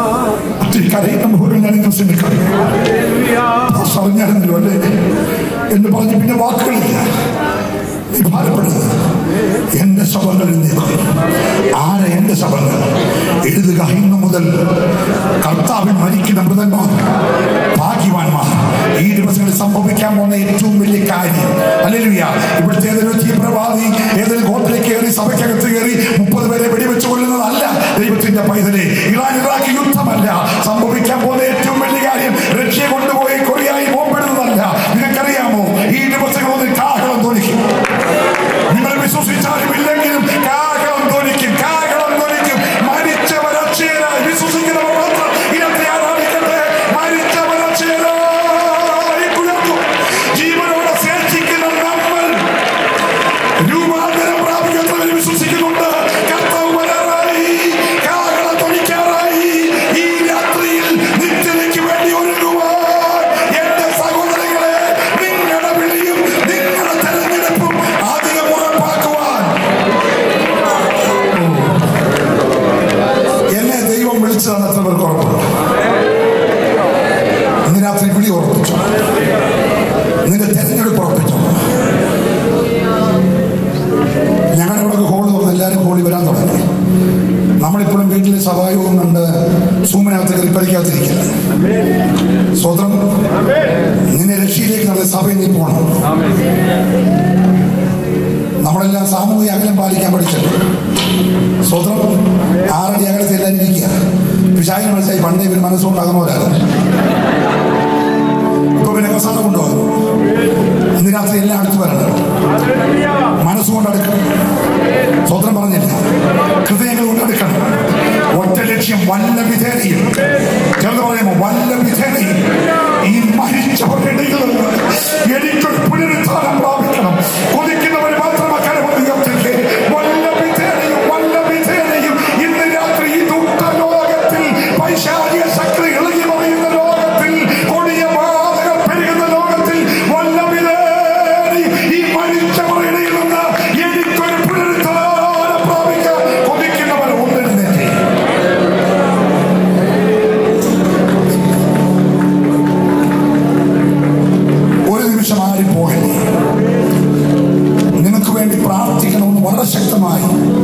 Speaker 1: കരയുന്ന മുഴുവൻ ഞാൻ ഇന്ന് ശ്രമിക്കണം അറിഞ്ഞായിരുന്നല്ലോ അല്ലേ എന്ന് പറഞ്ഞ് പിന്നെ വാക്കുകളില്ല നീ ഭാരപ്പെടരുത് എന്റെ ശബങ്ങളിൽ നീക്കും ആരെ എന്റെ ശബങ്ങൾ എഴുതുക ഇന്നു മുതൽ കർത്താവിൽ മരിക്കുന്ന മൃതന്മാർ ഭാഗ്യവാന്മാർ ഈ ദിവസങ്ങളിൽ സംഭവിക്കാൻ പോകുന്ന ഏറ്റവും വലിയ കാര്യം അല്ലേലുയ ഇവിടുത്തെ ഏതൊരു തീവ്രവാദി ഏതൊരു ഹോട്ടലിൽ കയറി സഭയ്ക്കകത്ത് കയറി മുപ്പത് പേരെ വെടിവെച്ച് കൊല്ലുന്നതല്ല ദൈവത്തിന്റെ പൈതലെ ഇറാൻ ഇറാഖ് യുദ്ധമല്ല സംഭവിക്കാൻ പോകുന്ന ഏറ്റവും വലിയ കാര്യം റഷ്യ കൊണ്ടുപോയി കൊറിയായി ബോംബിടുന്നതല്ല നിനക്കറിയാമോ ഈ ദിവസങ്ങളിൽ കാഹളം തൊലിക്കും നിങ്ങൾ വിശ്വസിച്ചാലും ഇല്ലെങ്കിലും കാഹളം തൊലിക്കും കാഹളം തൊലിക്കും മരിച്ചവർ അക്ഷയരായി വിശ്വസിക്കുന്നവർ മാത്രം ഇനത്തെ ആരാധിക്കട്ടെ മരിച്ചവർ അക്ഷയരായി കുഴക്കും ജീവനോടെ ശേഷിക്കുന്ന നമ്മൾ രൂപാന്തരം പ്രാപിക്കുന്നവർ വിശ്വസിക്കുന്നുണ്ട് കർത്താവ് വരാറായി കാഹളം തൊലിക്കാറായി ഈ രാത്രിയിൽ നിത്യതയ്ക്ക് വേണ്ടി ഒരുങ്ങുവാൻ എന്റെ സഹോദരങ്ങളെ നിങ്ങളുടെ വിളിയും നിങ്ങളുടെ തെരഞ്ഞെടുപ്പും അധികം ഉറപ്പാക്കുവാൻ എന്നെ ദൈവം വിളിച്ചതാണ് എത്ര പേർക്ക് ഉറപ്പുണ്ട് ഇന്ന് രാത്രി വിളി ഉറപ്പിച്ചു നിന്റെ തെരഞ്ഞെടുപ്പ് ഉറപ്പിച്ചു ഞങ്ങളുടെ ഇവിടെ ഹോള് തുറന്ന് എല്ലാവരും ഹോളി വരാൻ തുടങ്ങി നമ്മളിപ്പോഴും വീട്ടിൽ സഭായോഗം കണ്ട് സൂമിനകത്ത് കറിപ്പലിക്കാത്തിരിക്കില്ല സ്വതം നിന്നെ രക്ഷയിലേക്ക് നടന്ന സഭയിൽ നീ പോകണം നമ്മളെല്ലാം സാമൂഹിക അകലം പാലിക്കാൻ പഠിച്ചത് സ്വതം ആറടി അകലത്തിൽ എല്ലാവരും ഇരിക്കുക പിശാചിന് മനസ്സിലായി പണ്ടേ ഇവർ മനസ്സുകൊണ്ടാകുന്നവരാണ് ഇപ്പൊ പിന്നെ കസാല കൊണ്ടുപോകും ഇന്ന് രാത്രി എല്ലാം അടുത്ത് വരണം മനസ്സുകൊണ്ട് അടുക്കണം സ്വതന്ത്രം പറഞ്ഞില്ല ഹൃദയങ്ങൾ കൊണ്ട് അടുക്കണം ഒറ്റ ലക്ഷ്യം വല്ല വിധേനയും ചേർന്ന് പറയുമ്പോ വല്ല വിധേനയും ഈ മരിച്ചവരുടെ ഇടയിൽ നിന്ന് എനിക്കൊരു പുനരുദ്ധാനം പ്രാപിക്കണം കൊതിക്കുന്നവർ മാത്രം അക്കാര്യം ഉയർത്തില്ലേ വല്ല വിധേനയും വല്ല വിധേനയും ഇന്ന് രാത്രി ഈ ദുഃഖ ലോകത്തിൽ പൈശാചിക ശക്തി ഇളകി മറിയുന്ന ലോകത്തിൽ കൊടിയ ബാധകൾ പെരുകുന്ന ലോകത്തിൽ വല്ല വിധേനയും ഈ മരിച്ചവരുടെ ഇടയിൽ നിന്ന് എനിക്കൊരു പുനരുദ്ധാനം പ്രാപിക്കാൻ കൊതിക്കുന്നവർ ഒന്നെഴുന്നേറ്റ് ഒരു നിമിഷം ആരും പോകല്ലേ നിനക്ക് വേണ്ടി പ്രാർത്ഥിക്കണമെന്ന് വളരെ ശക്തമായി